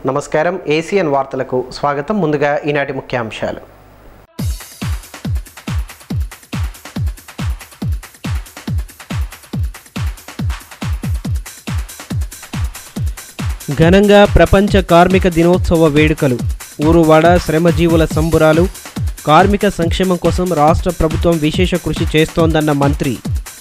నమస్కారం ఏసియన్ వార్తలకు స్వాగతం ముందుగా ఈనాటి ముఖ్యాంశాలు ఘనంగా ప్రపంచ కార్మిక దినోత్సవ వేడుకలు ఊరువాడ శ్రమజీవుల సంబురాలు కార్మిక సంక్షేమం కోసం రాష్ట్ర ప్రభుత్వం విశేష కృషి చేస్తోందన్న మంత్రి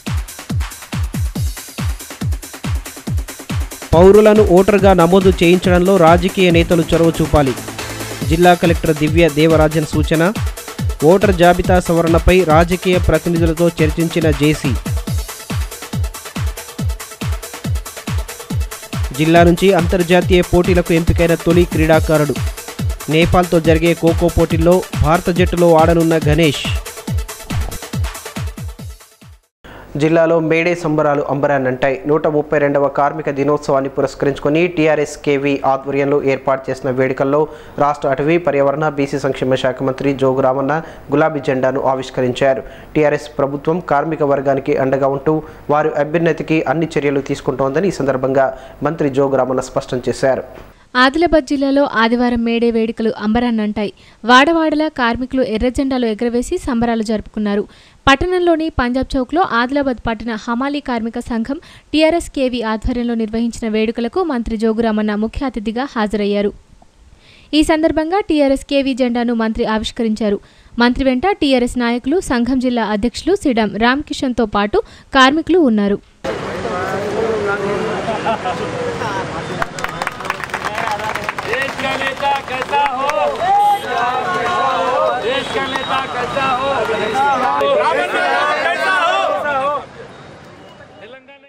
పౌరులను ఓటర్గా నమోదు చేయించడంలో రాజకీయ నేతలు చొరవ చూపాలి జిల్లా కలెక్టర్ దివ్య దేవరాజన్ సూచన ఓటర్ జాబితా సవరణపై రాజకీయ ప్రతినిధులతో చర్చించిన జేసీ జిల్లా నుంచి అంతర్జాతీయ పోటీలకు ఎంపికైన తొలి క్రీడాకారుడు నేపాల్తో జరిగే ఖోఖో పోటీల్లో భారత జట్టులో ఆడనున్న గణేష్ జిల్లాలో మేడే సంబరాలు అంబరాన్నంటాయి నూట ముప్పై రెండవ కార్మిక దినోత్సవాన్ని పురస్కరించుకొని టీఆర్ఎస్ కేవీ ఆధ్వర్యంలో ఏర్పాటు చేసిన వేడుకల్లో రాష్ట్ర అటవీ పర్యావరణ బీసీ సంక్షేమ శాఖ మంత్రి జోగు రామన్న గులాబీ జెండాను ఆవిష్కరించారు టీఆర్ఎస్ ప్రభుత్వం కార్మిక వర్గానికి అండగా ఉంటూ వారి అభ్యున్నతికి అన్ని చర్యలు తీసుకుంటోందని ఈ సందర్భంగా మంత్రి జోగు రామన్న స్పష్టం చేశారు ఆదిలాబాద్ జిల్లాలో ఆదివారం మేడే వేడుకలు అంబరాన్నంటాయి వాడవాడల కార్మికులు ఎర్రజెండాలు ఎగరవేసి సంబరాలు జరుపుకున్నారు పట్టణంలోని పంజాబ్ చౌక్లో ఆదిలాబాద్ పట్టణ హమాలీ కార్మిక సంఘం టీఆర్ఎస్ కేవీ ఆధ్వర్యంలో నిర్వహించిన వేడుకలకు మంత్రి జోగురామన్న ముఖ్య అతిథిగా హాజరయ్యారు ఈ సందర్భంగా టీఆర్ఎస్ కేవీ జెండాను మంత్రి ఆవిష్కరించారు మంత్రి వెంట టీఆర్ఎస్ నాయకులు సంఘం జిల్లా అధ్యక్షులు సిడం రామకిషన్తో పాటు కార్మికులు ఉన్నారు देश का नेता कैसा हो देश का नेता कैसा हो कैसा हो तेलंगाना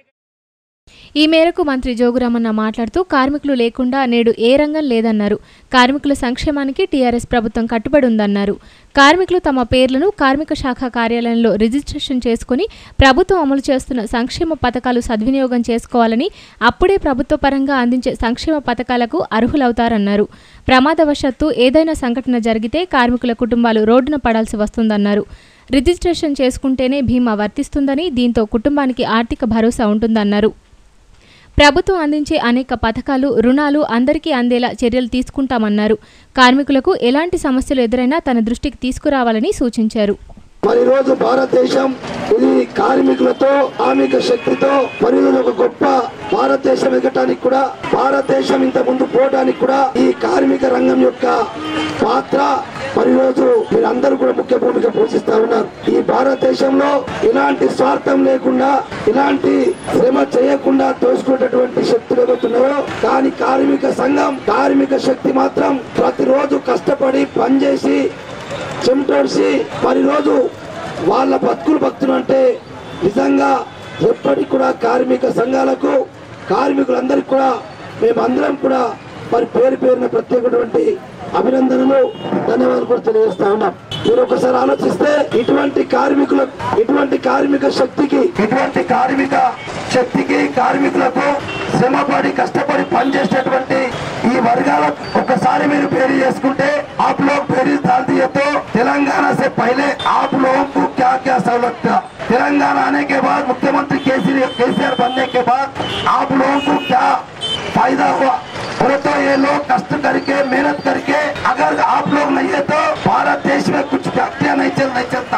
ఈ మేరకు మంత్రి జోగురామన్న మాట్లాడుతూ కార్మికులు లేకుండా నేడు ఏ రంగం లేదన్నారు కార్మికుల సంక్షేమానికి టీఆర్ఎస్ ప్రభుత్వం కట్టుబడి ఉందన్నారు కార్మికులు తమ పేర్లను కార్మిక శాఖ కార్యాలయంలో రిజిస్ట్రేషన్ చేసుకుని ప్రభుత్వం అమలు చేస్తున్న సంక్షేమ పథకాలు సద్వినియోగం చేసుకోవాలని అప్పుడే ప్రభుత్వ పరంగా అందించే సంక్షేమ పథకాలకు అర్హులవుతారన్నారు ప్రమాదవశాత్తు ఏదైనా సంఘటన జరిగితే కార్మికుల కుటుంబాలు రోడ్డున పడాల్సి వస్తుందన్నారు రిజిస్ట్రేషన్ చేసుకుంటేనే బీమా వర్తిస్తుందని దీంతో కుటుంబానికి ఆర్థిక భరోసా ఉంటుందన్నారు ప్రభుత్వం అందించే అనేక పథకాలు రుణాలు అందరికీ అందేలా చర్యలు తీసుకుంటామన్నారు కార్మికులకు ఎలాంటి సమస్యలు ఎదురైనా తన దృష్టికి తీసుకురావాలని సూచించారు మరి ఈ రోజు భారతదేశం ఇది కార్మికులతో కార్మిక శక్తితో మరి ఇది ఒక గొప్ప భారతదేశం ఎదగటానికి కూడా భారతదేశం ఇంత ముందు పోవడానికి కూడా ఈ కార్మిక రంగం యొక్క పాత్ర మరి ఈ రోజు మీరందరూ కూడా ముఖ్య భూమిక పోషిస్తా ఉన్నారు ఈ భారతదేశంలో ఇలాంటి స్వార్థం లేకుండా ఇలాంటి శ్రమ చేయకుండా తోసుకునేటటువంటి శక్తులు ఏవైతున్నాయో కానీ కార్మిక సంఘం కార్మిక శక్తి మాత్రం ప్రతిరోజు కష్టపడి పనిచేసి చెమటోడిసి మరి రోజు వాళ్ళ బతుకులు భక్తులు అంటే నిజంగా ఎప్పటికి కూడా కార్మిక సంఘాలకు కార్మికులందరికీ కూడా మేమందరం కూడా మరి పేరు పేరున ప్రత్యేకటువంటి అభినందనలు ధన్యవాదాలు కూడా తెలియజేస్తా ఉన్నాం మీరు ఒకసారి ఆలోచిస్తే ఇటువంటి కార్మికుల ఇటువంటి కార్మిక శక్తికి ఇటువంటి కార్మిక శక్తికి కార్మికులకు శ్రమపడి కష్టపడి పనిచేసేటువంటి ఈ వర్గాల ఒకసారి మీరు పేరు చేసుకుంటే आप लोग फेरी डाल दिए तो तेलंगाना से पहले आप लोगों को क्या क्या सहूलत था तेलंगाना आने के बाद मुख्यमंत्री केसीआर बनने के बाद आप लोगों को क्या फायदा हुआ बोले तो ये लोग कष्ट करके मेहनत करके अगर आप लोग नहीं है तो भारत देश में कुछ फैक्ट्रिया नहीं चल नहीं चलता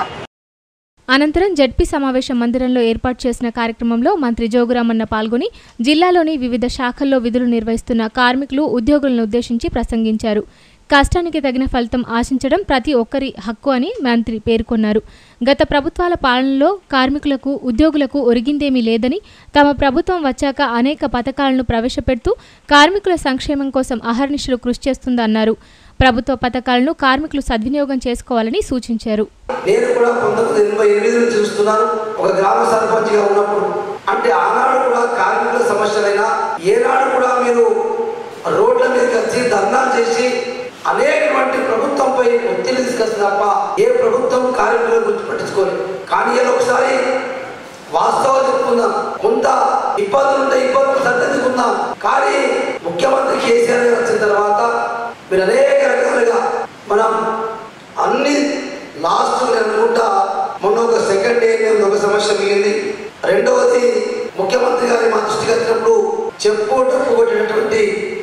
అనంతరం జడ్పీ సమావేశ మందిరంలో ఏర్పాటు చేసిన కార్యక్రమంలో మంత్రి జోగురామన్న పాల్గొని జిల్లాలోని వివిధ శాఖల్లో విధులు నిర్వహిస్తున్న కార్మికులు ఉద్యోగులను ఉద్దేశించి ప్రసంగించారు కష్టానికి తగిన ఫలితం ఆశించడం ప్రతి ఒక్కరి హక్కు అని మంత్రి పేర్కొన్నారు గత ప్రభుత్వాల పాలనలో కార్మికులకు ఉద్యోగులకు ఒరిగిందేమీ లేదని తమ ప్రభుత్వం వచ్చాక అనేక పథకాలను ప్రవేశపెడుతూ కార్మికుల సంక్షేమం కోసం అహర్నిశలు కృషి చేస్తుందన్నారు ప్రభుత్వ పథకాలను కార్మికులు సద్వినియోగం చేసుకోవాలని సూచించారు నేను కూడా పంతొమ్మిది ఎనభై ఎనిమిది నుంచి చూస్తున్నాను ఒక గ్రామ సర్పంచ్గా ఉన్నప్పుడు అంటే ఆనాడు కూడా కార్మికుల సమస్యలైనా ఏనాడు కూడా మీరు రోడ్ల మీదకి వచ్చి ధర్నాలు చేసి అనేకటువంటి ప్రభుత్వంపై ఒత్తిడి తీసుకొస్తుంది తప్ప ఏ ప్రభుత్వం కార్మికుల గురించి పట్టించుకోలేదు కానీ ఏదో ఒకసారి వాస్తవాలు చెప్పుకుందాం కొంత ఇబ్బందులు ఉంటే ఇబ్బందులు సర్దిద్దుకుందాం కానీ ముఖ్యమంత్రి కేసీఆర్ గారు వచ్చిన తర్వాత మీరు అనేక రకాలుగా మనం అన్ని లాస్ట్ నేను అనుకుంటా మొన్న ఒక సెకండ్ డే ఒక సమస్య మిగిలింది రెండవది ముఖ్యమంత్రి గారి మా దృష్టికి వచ్చినప్పుడు చెప్పుకోవటం కొట్టినటువంటి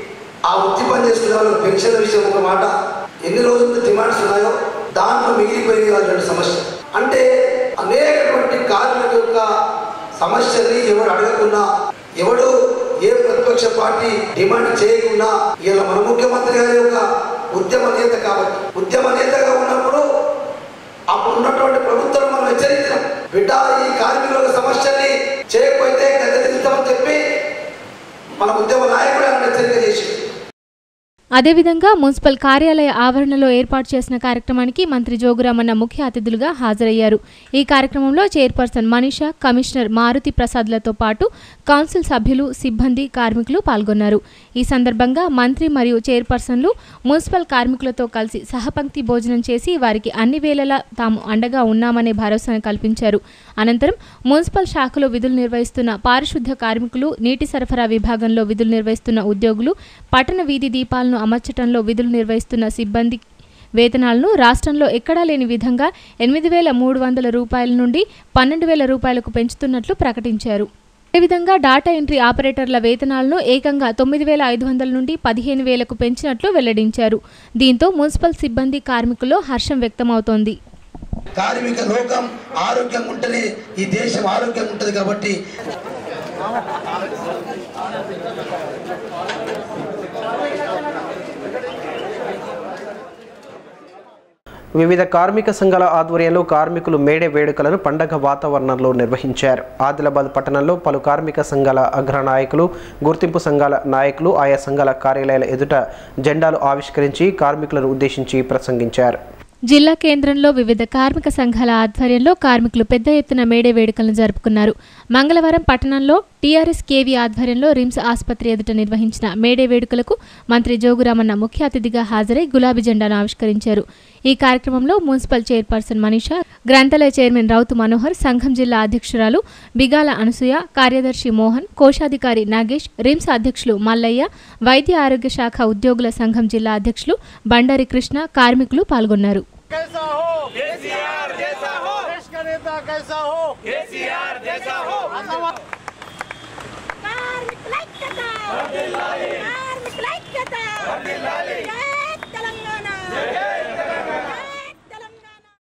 ఆ వృత్తి పని చేసుకునే వాళ్ళకి పెన్షన్ విషయం ఒక మాట ఎన్ని రోజులు డిమాండ్స్ ఉన్నాయో దాంట్లో మిగిలిపోయిన వాళ్ళ సమస్య అంటే అనేకటువంటి కార్మికుల యొక్క సమస్యల్ని ఎవడు అడగకున్నా ఎవడు ఏ ప్రతిపక్ష పార్టీ డిమాండ్ చేయకుండా ఇలా మన ముఖ్యమంత్రి గారి యొక్క ఉద్యమ నేత కాబట్టి ఉద్యమ నేతగా ఉన్నప్పుడు అప్పుడు ఉన్నటువంటి ప్రభుత్వం మనం హెచ్చరించాం బిడ్డ ఈ కార్మికుల సమస్యని చేయకపోతే గత దిగుతామని చెప్పి మన ఉద్యమ నాయకుడు ఆయన హెచ్చరిక చేసి అదేవిధంగా మున్సిపల్ కార్యాలయ ఆవరణలో ఏర్పాటు చేసిన కార్యక్రమానికి మంత్రి జోగురామన్న ముఖ్య అతిథులుగా హాజరయ్యారు ఈ కార్యక్రమంలో చైర్పర్సన్ మనీషా కమిషనర్ మారుతి ప్రసాద్లతో పాటు కౌన్సిల్ సభ్యులు సిబ్బంది కార్మికులు పాల్గొన్నారు ఈ సందర్భంగా మంత్రి మరియు చైర్పర్సన్లు మున్సిపల్ కార్మికులతో కలిసి సహపంక్తి భోజనం చేసి వారికి అన్ని వేళలా తాము అండగా ఉన్నామనే భరోసాను కల్పించారు అనంతరం మున్సిపల్ శాఖలో విధులు నిర్వహిస్తున్న పారిశుద్ధ కార్మికులు నీటి సరఫరా విభాగంలో విధులు నిర్వహిస్తున్న ఉద్యోగులు పట్టణ వీధి దీపాలను అమర్చటంలో విధులు నిర్వహిస్తున్న సిబ్బంది వేతనాలను రాష్ట్రంలో ఎక్కడా లేని విధంగా ఎనిమిది వేల మూడు వందల రూపాయల నుండి పన్నెండు వేల రూపాయలకు పెంచుతున్నట్లు ప్రకటించారు అదేవిధంగా డాటా ఎంట్రీ ఆపరేటర్ల వేతనాలను ఏకంగా తొమ్మిది వేల ఐదు వందల నుండి పదిహేను వేలకు పెంచినట్లు వెల్లడించారు దీంతో మున్సిపల్ సిబ్బంది కార్మికుల్లో హర్షం వ్యక్తమవుతోంది కార్మిక లోకం ఆరోగ్యంగా ఉంటేనే ఈ దేశం ఆరోగ్యంగా ఉంటుంది కాబట్టి వివిధ కార్మిక సంఘాల ఆధ్వర్యంలో కార్మికులు మేడే వేడుకలను పండగ వాతావరణంలో నిర్వహించారు ఆదిలాబాద్ పట్టణంలో పలు కార్మిక సంఘాల అగ్రనాయకులు గుర్తింపు సంఘాల నాయకులు ఆయా సంఘాల కార్యాలయాల ఎదుట జెండాలు ఆవిష్కరించి కార్మికులను ఉద్దేశించి ప్రసంగించారు జిల్లా కేంద్రంలో వివిధ కార్మిక సంఘాల ఆధ్వర్యంలో కార్మికులు పెద్ద ఎత్తున మేడే వేడుకలను జరుపుకున్నారు మంగళవారం పట్టణంలో టీఆర్ఎస్ కేవీ ఆధ్వర్యంలో రిమ్స్ ఆసుపత్రి ఎదుట నిర్వహించిన మేడే వేడుకలకు మంత్రి జోగురామన్న ముఖ్య అతిథిగా హాజరై గులాబీ జెండాను ఆవిష్కరించారు ఈ కార్యక్రమంలో మున్సిపల్ చైర్పర్సన్ మనీషా గ్రంథాలయ చైర్మన్ రౌతు మనోహర్ సంఘం జిల్లా అధ్యక్షురాలు బిగాల అనసూయ కార్యదర్శి మోహన్ కోశాధికారి నాగేష్ రిమ్స్ అధ్యక్షులు మల్లయ్య వైద్య ఆరోగ్య శాఖ ఉద్యోగుల సంఘం జిల్లా అధ్యక్షులు బండారి కృష్ణ కార్మికులు పాల్గొన్నారు कैसा हो केसीआर जैसा हो देश का नेता कैसा हो केसीआर जैसा हो కార్మికులైక్యత కార్మికులైక్యత జై తెలంగాణ జై తెలంగాణ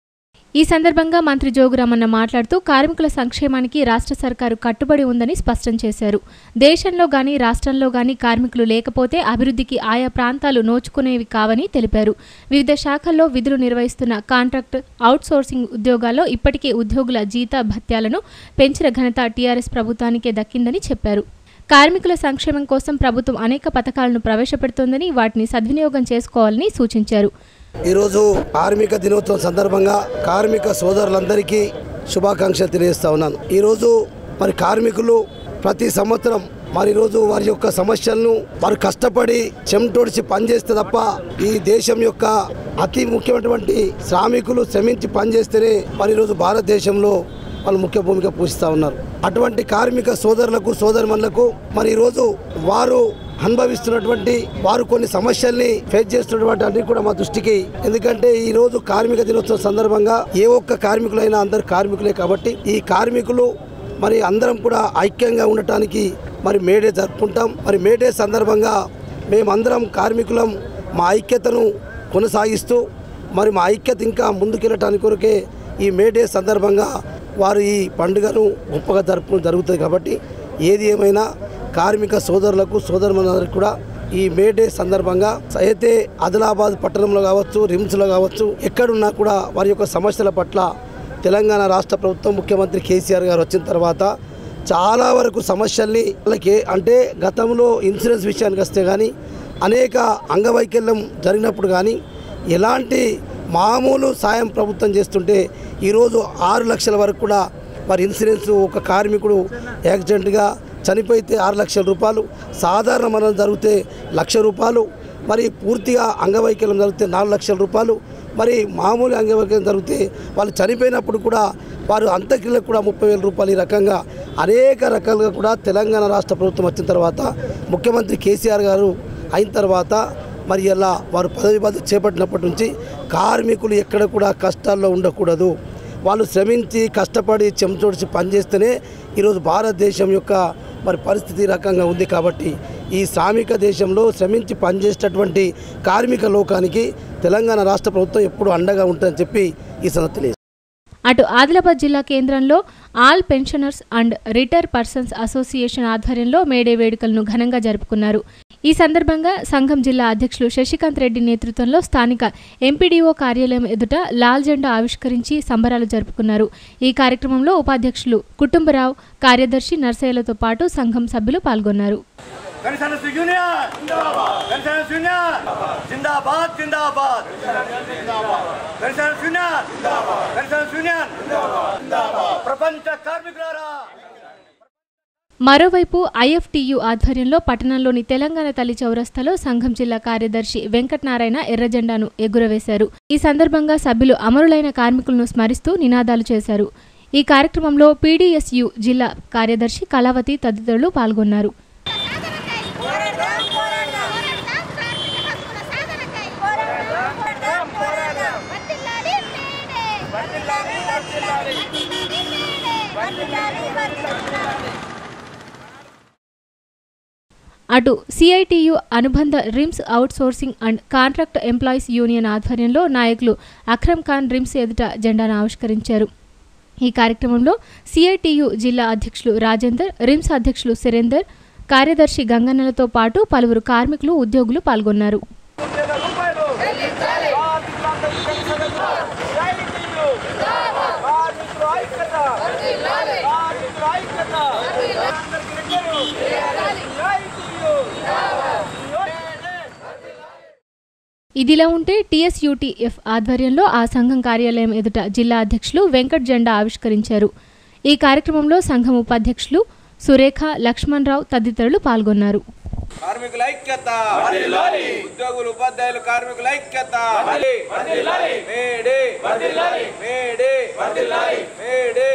ఈ సందర్భంగా మంత్రి జోగురామన్న మాట్లాడుతూ కార్మికుల సంక్షేమానికి రాష్ట్ర సర్కారు కట్టుబడి ఉందని స్పష్టం చేశారు దేశంలో గాని రాష్ట్రంలో గాని కార్మికులు లేకపోతే అభివృద్ధికి ఆయా ప్రాంతాలు నోచుకునేవి కావని తెలిపారు వివిధ శాఖల్లో విధులు నిర్వహిస్తున్న కాంట్రాక్ట్ అవుట్సోర్సింగ్ ఉద్యోగాల్లో ఇప్పటికే ఉద్యోగుల జీత భత్యాలను పెంచిన ఘనత టీఆర్ఎస్ ప్రభుత్వానికే దక్కిందని చెప్పారు కార్మికుల సంక్షేమం కోసం ప్రభుత్వం అనేక పథకాలను ప్రవేశపెడుతోందని వాటిని సద్వినియోగం చేసుకోవాలని సూచించారు ఈరోజు కార్మిక దినోత్సవం సందర్భంగా కార్మిక సోదరులందరికీ శుభాకాంక్షలు తెలియజేస్తా ఉన్నాను ఈరోజు మరి కార్మికులు ప్రతి సంవత్సరం మరి ఈరోజు వారి యొక్క సమస్యలను వారు కష్టపడి చెమటోడిచి పనిచేస్తే తప్ప ఈ దేశం యొక్క అతి ముఖ్యమైనటువంటి శ్రామికులు శ్రమించి పనిచేస్తేనే మరి ఈరోజు భారతదేశంలో వాళ్ళు ముఖ్య భూమిక పోషిస్తూ ఉన్నారు అటువంటి కార్మిక సోదరులకు సోదరిమణులకు మరి ఈరోజు వారు అనుభవిస్తున్నటువంటి వారు కొన్ని సమస్యల్ని ఫేస్ చేస్తున్నటువంటి అన్ని కూడా మా దృష్టికి ఎందుకంటే ఈ రోజు కార్మిక దినోత్సవం సందర్భంగా ఏ ఒక్క కార్మికులైనా అందరు కార్మికులే కాబట్టి ఈ కార్మికులు మరి అందరం కూడా ఐక్యంగా ఉండటానికి మరి మేడే జరుపుకుంటాం మరి మేడే సందర్భంగా మేమందరం కార్మికులం మా ఐక్యతను కొనసాగిస్తూ మరి మా ఐక్యత ఇంకా ముందుకెళ్ళటానికి కొరకే ఈ మేడే సందర్భంగా వారు ఈ పండుగను గొప్పగా జరుపు జరుగుతుంది కాబట్టి ఏది ఏమైనా కార్మిక సోదరులకు సోదరులందరికీ కూడా ఈ మే డే సందర్భంగా అయితే ఆదిలాబాద్ పట్టణంలో కావచ్చు రిమ్స్లో కావచ్చు ఎక్కడున్నా కూడా వారి యొక్క సమస్యల పట్ల తెలంగాణ రాష్ట్ర ప్రభుత్వం ముఖ్యమంత్రి కేసీఆర్ గారు వచ్చిన తర్వాత చాలా వరకు సమస్యల్ని వాళ్ళకి అంటే గతంలో ఇన్సూరెన్స్ విషయానికి వస్తే కానీ అనేక అంగవైకల్యం జరిగినప్పుడు కానీ ఎలాంటి మామూలు సాయం ప్రభుత్వం చేస్తుంటే ఈరోజు ఆరు లక్షల వరకు కూడా వారి ఇన్సూరెన్స్ ఒక కార్మికుడు యాక్సిడెంట్గా చనిపోతే ఆరు లక్షల రూపాయలు సాధారణ మరణం జరిగితే లక్ష రూపాయలు మరి పూర్తిగా అంగవైకల్యం జరిగితే నాలుగు లక్షల రూపాయలు మరి మామూలు అంగవైకల్యం జరిగితే వాళ్ళు చనిపోయినప్పుడు కూడా వారు అంత్యక్రియలకు కూడా ముప్పై వేల రూపాయలు ఈ రకంగా అనేక రకాలుగా కూడా తెలంగాణ రాష్ట్ర ప్రభుత్వం వచ్చిన తర్వాత ముఖ్యమంత్రి కేసీఆర్ గారు అయిన తర్వాత మరి ఇలా వారు పదవి బాధ్యత చేపట్టినప్పటి నుంచి కార్మికులు ఎక్కడ కూడా కష్టాల్లో ఉండకూడదు వాళ్ళు శ్రమించి కష్టపడి చెంచోడిచి పనిచేస్తేనే ఈరోజు భారతదేశం యొక్క మరి పరిస్థితి ఈ రకంగా ఉంది కాబట్టి ఈ శ్రామిక దేశంలో శ్రమించి పనిచేసేటటువంటి కార్మిక లోకానికి తెలంగాణ రాష్ట్ర ప్రభుత్వం ఎప్పుడు అండగా ఉంటుందని చెప్పి ఈ సంగతి తెలియజేస్తాను. అటు ఆదిలాబాద్ జిల్లా కేంద్రంలో all pensioners and retire persons association ఆధ్వర్యంలో మేడే వేడుకలను ఘనంగా జరుపుకున్నారు ఈ సందర్భంగా సంఘం జిల్లా అధ్యక్షులు శశికాంత్ రెడ్డి నేతృత్వంలో స్థానిక ఎంపీడీఓ కార్యాలయం ఎదుట లాల్ జెండా ఆవిష్కరించి సంబరాలు జరుపుకున్నారు ఈ కార్యక్రమంలో ఉపాధ్యక్షులు కుటుంబరావు కార్యదర్శి నర్సయ్యలతో పాటు సంఘం సభ్యులు పాల్గొన్నారు పెన్షనర్స్ యూనియన్ పెన్షనర్స్ యూనియన్ జిందాబాద్ జిందాబాద్ పెన్షనర్స్ యూనియన్ పెన్షనర్స్ యూనియన్ ప్రపంచ కార్మికులారా మరోవైపు ఐఎఫ్టియు ఆధ్వర్యంలో పట్టణంలోని తెలంగాణ తల్లి చౌరస్తాలో సంఘం జిల్లా కార్యదర్శి వెంకటనారాయణ ఎర్రజెండాను ఎగురవేశారు ఈ సందర్భంగా సభ్యులు అమరులైన కార్మికులను స్మరిస్తూ నినాదాలు చేశారు ఈ కార్యక్రమంలో పీడీఎస్యు జిల్లా కార్యదర్శి కళావతి తదితరులు పాల్గొన్నారు పోరాటం పోరాటం కార్మిక హక్కుల సాధనకై పోరాటం పోరాటం పోరాటం వర్ధిల్లాలి మేడే వర్ధిల్లాలి వర్ధిల్లాలి వర్ధిల్లాలి వర్ధిల్లాలి అటు సిఐటియు అనుబంధ RIMS outsourcing and contract employees union ఆధ్వర్యంలో నాయకులు అక్రమ్ ఖాన్ రిమ్స్ ఎదుట జెండాను ఆవిష్కరించారు ఈ కార్యక్రమంలో సిఐటియు జిల్లా అధ్యక్షులు రాజేందర్ రిమ్స్ అధ్యక్షులు సురేందర్ కార్యదర్శి గంగన్నలతో పాటు పలువురు కార్మికులు ఉద్యోగులు పాల్గొన్నారు ఇదిలా ఉంటే టీఎస్యూటీఎఫ్ ఆధ్వర్యంలో ఆ సంఘం కార్యాలయం ఎదుట జిల్లా అధ్యక్షులు వెంకట్ జెండా ఆవిష్కరించారు ఈ కార్యక్రమంలో సంఘం ఉపాధ్యక్షులు సురేఖ లక్ష్మణరావు తదితరులు పాల్గొన్నారు కార్మికుల ఐక్యత ఉద్యోగులు ఉపాధ్యాయులు కార్మికుల ఐక్యత మేడే మేడే మేడే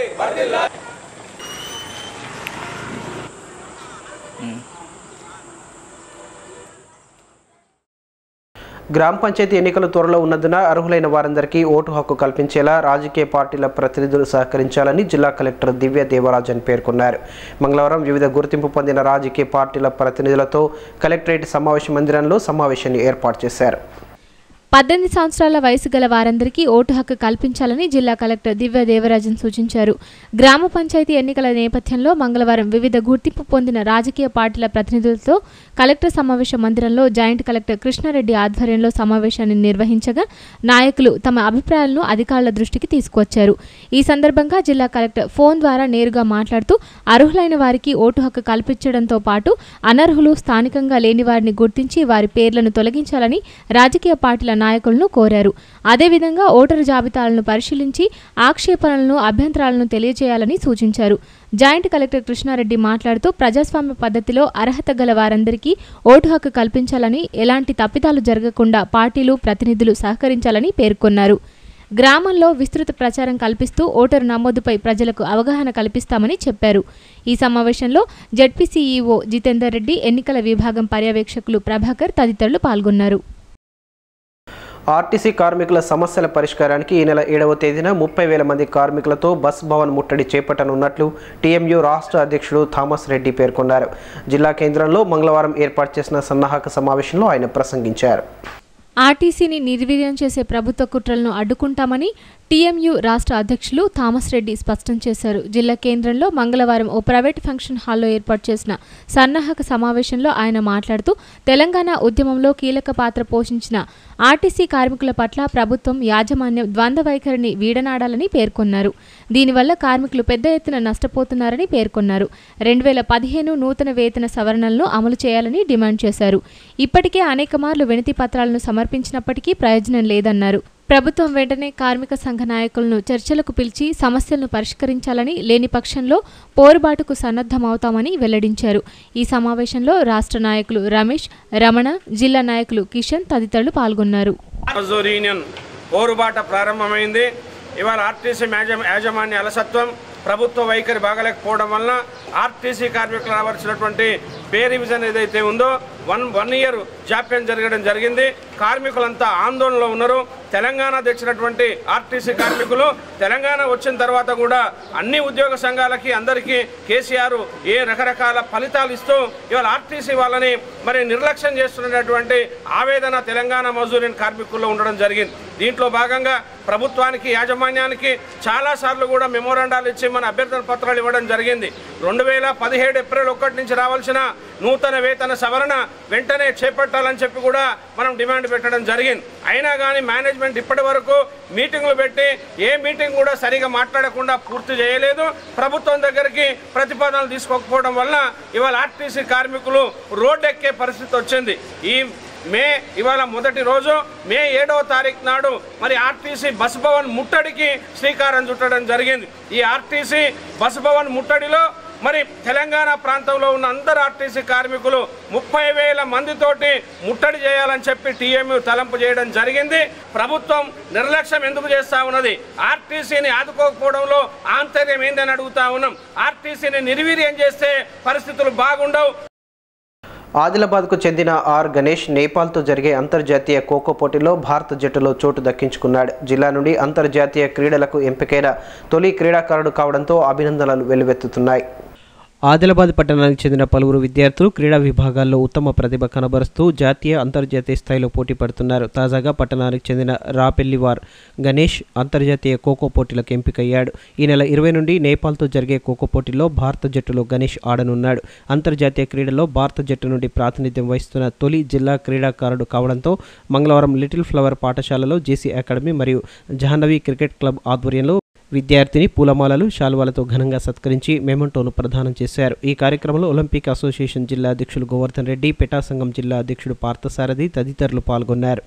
గ్రామ పంచాయతీ ఎన్నికలు త్వరలో ఉన్నందున అర్హులైన వారందరికీ ఓటు హక్కు కల్పించేలా రాజకీయ పార్టీల ప్రతినిధులు సహకరించాలని జిల్లా కలెక్టర్ దివ్య దేవరాజన్ పేర్కొన్నారు మంగళవారం వివిధ గుర్తింపు పొందిన రాజకీయ పార్టీల ప్రతినిధులతో కలెక్టరేట్ సమావేశ మందిరంలో సమావేశాన్ని ఏర్పాటు చేశారు పద్దెనిమిది సంవత్సరాల వయసు గల వారందరికీ ఓటు హక్కు కల్పించాలని జిల్లా కలెక్టర్ దివ్య దేవరాజన్ సూచించారు గ్రామ పంచాయతీ ఎన్నికల నేపథ్యంలో మంగళవారం వివిధ గుర్తింపు పొందిన రాజకీయ పార్టీల ప్రతినిధులతో కలెక్టర్ సమావేశ మందిరంలో జాయింట్ కలెక్టర్ కృష్ణారెడ్డి ఆధ్వర్యంలో సమావేశాన్ని నిర్వహించగా నాయకులు తమ అభిప్రాయాలను అధికారుల దృష్టికి తీసుకువచ్చారు ఈ సందర్భంగా జిల్లా కలెక్టర్ ఫోన్ ద్వారా నేరుగా మాట్లాడుతూ అర్హులైన వారికి ఓటు హక్కు కల్పించడంతో పాటు అనర్హులు స్థానికంగా లేని వారిని గుర్తించి వారి పేర్లను తొలగించాలని రాజకీయ పార్టీల నాయకులను కోరారు అదేవిధంగా ఓటరు జాబితాలను పరిశీలించి ఆక్షేపణలను అభ్యంతరాలను తెలియజేయాలని సూచించారు జాయింట్ కలెక్టర్ కృష్ణారెడ్డి మాట్లాడుతూ ప్రజాస్వామ్య పద్ధతిలో అర్హత గల వారందరికీ ఓటు హక్కు కల్పించాలని ఎలాంటి తప్పిదాలు జరగకుండా పార్టీలు ప్రతినిధులు సహకరించాలని పేర్కొన్నారు గ్రామంలో విస్తృత ప్రచారం కల్పిస్తూ ఓటరు నమోదుపై ప్రజలకు అవగాహన కల్పిస్తామని చెప్పారు ఈ సమావేశంలో జడ్పీసీఈఓ జితేందర్ రెడ్డి ఎన్నికల విభాగం పర్యవేక్షకులు ప్రభాకర్ తదితరులు పాల్గొన్నారు ఆర్టీసీ కార్మికుల సమస్యల పరిష్కారానికి ఈ నెల ఏడవ తేదీన ముప్పై వేల మంది కార్మికులతో బస్ భవన్ ముట్టడి చేపట్టనున్నట్లు టీఎంయూ రాష్ట్ర అధ్యక్షుడు థామస్ రెడ్డి పేర్కొన్నారు జిల్లా కేంద్రంలో మంగళవారం ఏర్పాటు చేసిన సన్నాహక సమావేశంలో ఆయన ప్రసంగించారు ఆర్టీసీని నిర్వీర్యం చేసే ప్రభుత్వ కుట్రలను అడ్డుకుంటామని టీఎంయూ రాష్ట్ర అధ్యక్షులు థామస్ రెడ్డి స్పష్టం చేశారు జిల్లా కేంద్రంలో మంగళవారం ఓ ప్రైవేట్ ఫంక్షన్ హాల్లో ఏర్పాటు చేసిన సన్నాహక సమావేశంలో ఆయన మాట్లాడుతూ తెలంగాణ ఉద్యమంలో కీలక పాత్ర పోషించిన ఆర్టీసీ కార్మికుల పట్ల ప్రభుత్వం యాజమాన్యం ద్వంద్వ వైఖరిని వీడనాడాలని పేర్కొన్నారు దీనివల్ల కార్మికులు పెద్ద ఎత్తున నష్టపోతున్నారని పేర్కొన్నారు రెండు వేల పదిహేను నూతన వేతన సవరణలను అమలు చేయాలని డిమాండ్ చేశారు ఇప్పటికే అనేక మార్లు వినతి పత్రాలను సమర్పించినప్పటికీ ప్రయోజనం లేదన్నారు ప్రభుత్వం వెంటనే కార్మిక సంఘ నాయకులను చర్చలకు పిలిచి సమస్యలను పరిష్కరించాలని లేని పక్షంలో పోరుబాటుకు సన్నద్ధమవుతామని వెల్లడించారు ఈ సమావేశంలో రాష్ట్ర నాయకులు రమేష్ రమణ జిల్లా నాయకులు కిషన్ తదితరులు పాల్గొన్నారు మజదూర్ యూనియన్ పోరుబాట ప్రారంభమైంది ఇవాళ ఆర్టీసీ యాజ- యాజమాన్య అలసత్వం ప్రభుత్వ వైఖరి బాగలేకపోవడం వలన ఆర్టీసీ కార్మికులు రావాల్సినటువంటి పే రివిజన్ ఏదైతే ఉందో వన్ వన్ ఇయర్ జాప్యం జరగడం జరిగింది కార్మికులంతా ఆందోళనలో ఉన్నారు తెలంగాణ తెచ్చినటువంటి ఆర్టీసీ కార్మికులు తెలంగాణ వచ్చిన తర్వాత కూడా అన్ని ఉద్యోగ సంఘాలకి అందరికీ కేసీఆర్ ఏ రకరకాల ఫలితాలు ఇస్తూ ఇవాళ ఆర్టీసీ వాళ్ళని మరి నిర్లక్ష్యం చేస్తున్నటువంటి ఆవేదన తెలంగాణ మజూరిన్ కార్మికుల్లో ఉండడం జరిగింది దీంట్లో భాగంగా ప్రభుత్వానికి యాజమాన్యానికి చాలాసార్లు కూడా మెమోరాండాలు ఇచ్చి మన అభ్యర్థన పత్రాలు ఇవ్వడం జరిగింది రెండు వేల పదిహేడు ఏప్రిల్ ఒకటి నుంచి రావాల్సిన నూతన వేతన సవరణ వెంటనే చేపట్టాలని చెప్పి కూడా మనం డిమాండ్ పెట్టడం జరిగింది అయినా కానీ మేనేజ్మెంట్ ఇప్పటి వరకు మీటింగ్లు పెట్టి ఏ మీటింగ్ కూడా సరిగా మాట్లాడకుండా పూర్తి చేయలేదు ప్రభుత్వం దగ్గరికి ప్రతిపాదనలు తీసుకోకపోవడం వల్ల ఇవాళ ఆర్టీసీ కార్మికులు రోడ్డు ఎక్కే పరిస్థితి వచ్చింది ఈ మే ఇవాళ మొదటి రోజు మే ఏడవ తారీఖు నాడు మరి ఆర్టీసీ బస్ భవన్ ముట్టడికి శ్రీకారం చుట్టడం జరిగింది ఈ ఆర్టీసీ బస్ భవన్ ముట్టడిలో మరి తెలంగాణ ప్రాంతంలో ఉన్న అందరు ఆర్టీసీ కార్మికులు ముప్పై వేల మందితోటి ముట్టడి చేయాలని చెప్పి టీఎంయూ తలంపు చేయడం జరిగింది ప్రభుత్వం నిర్లక్ష్యం ఎందుకు చేస్తా ఉన్నది ఆర్టీసీని ఆదుకోకపోవడంలో ఆంతర్యం ఏందని అడుగుతా ఉన్నాం ఆర్టీసీని నిర్వీర్యం చేస్తే పరిస్థితులు బాగుండవు ఆదిలాబాద్కు చెందిన ఆర్ గణేష్ నేపాల్తో జరిగే అంతర్జాతీయ ఖోఖో పోటీలో భారత జట్టులో చోటు దక్కించుకున్నాడు జిల్లా నుండి అంతర్జాతీయ క్రీడలకు ఎంపికైన తొలి క్రీడాకారుడు కావడంతో అభినందనలు వెల్లువెత్తుతున్నాయి ఆదిలాబాద్ పట్టణానికి చెందిన పలువురు విద్యార్థులు క్రీడా విభాగాల్లో ఉత్తమ ప్రతిభ కనబరుస్తూ జాతీయ అంతర్జాతీయ స్థాయిలో పోటీ పడుతున్నారు తాజాగా పట్టణానికి చెందిన రాపెల్లివార్ గణేష్ అంతర్జాతీయ ఖోఖో పోటీలకు ఎంపికయ్యాడు ఈ నెల ఇరవై నుండి నేపాల్తో జరిగే ఖోఖో పోటీలో భారత జట్టులో గణేష్ ఆడనున్నాడు అంతర్జాతీయ క్రీడల్లో భారత జట్టు నుండి ప్రాతినిధ్యం వహిస్తున్న తొలి జిల్లా క్రీడాకారుడు కావడంతో మంగళవారం లిటిల్ ఫ్లవర్ పాఠశాలలో జేసీ అకాడమీ మరియు జహనవి క్రికెట్ క్లబ్ ఆధ్వర్యంలో విద్యార్థిని పూలమాలలు శాలువాలతో ఘనంగా సత్కరించి మెమంటోను ప్రదానం చేశారు ఈ కార్యక్రమంలో ఒలింపిక్ అసోసియేషన్ జిల్లా అధ్యక్షులు గోవర్ధన్ రెడ్డి పెటా సంఘం జిల్లా అధ్యక్షుడు పార్థసారథి తదితరులు పాల్గొన్నారు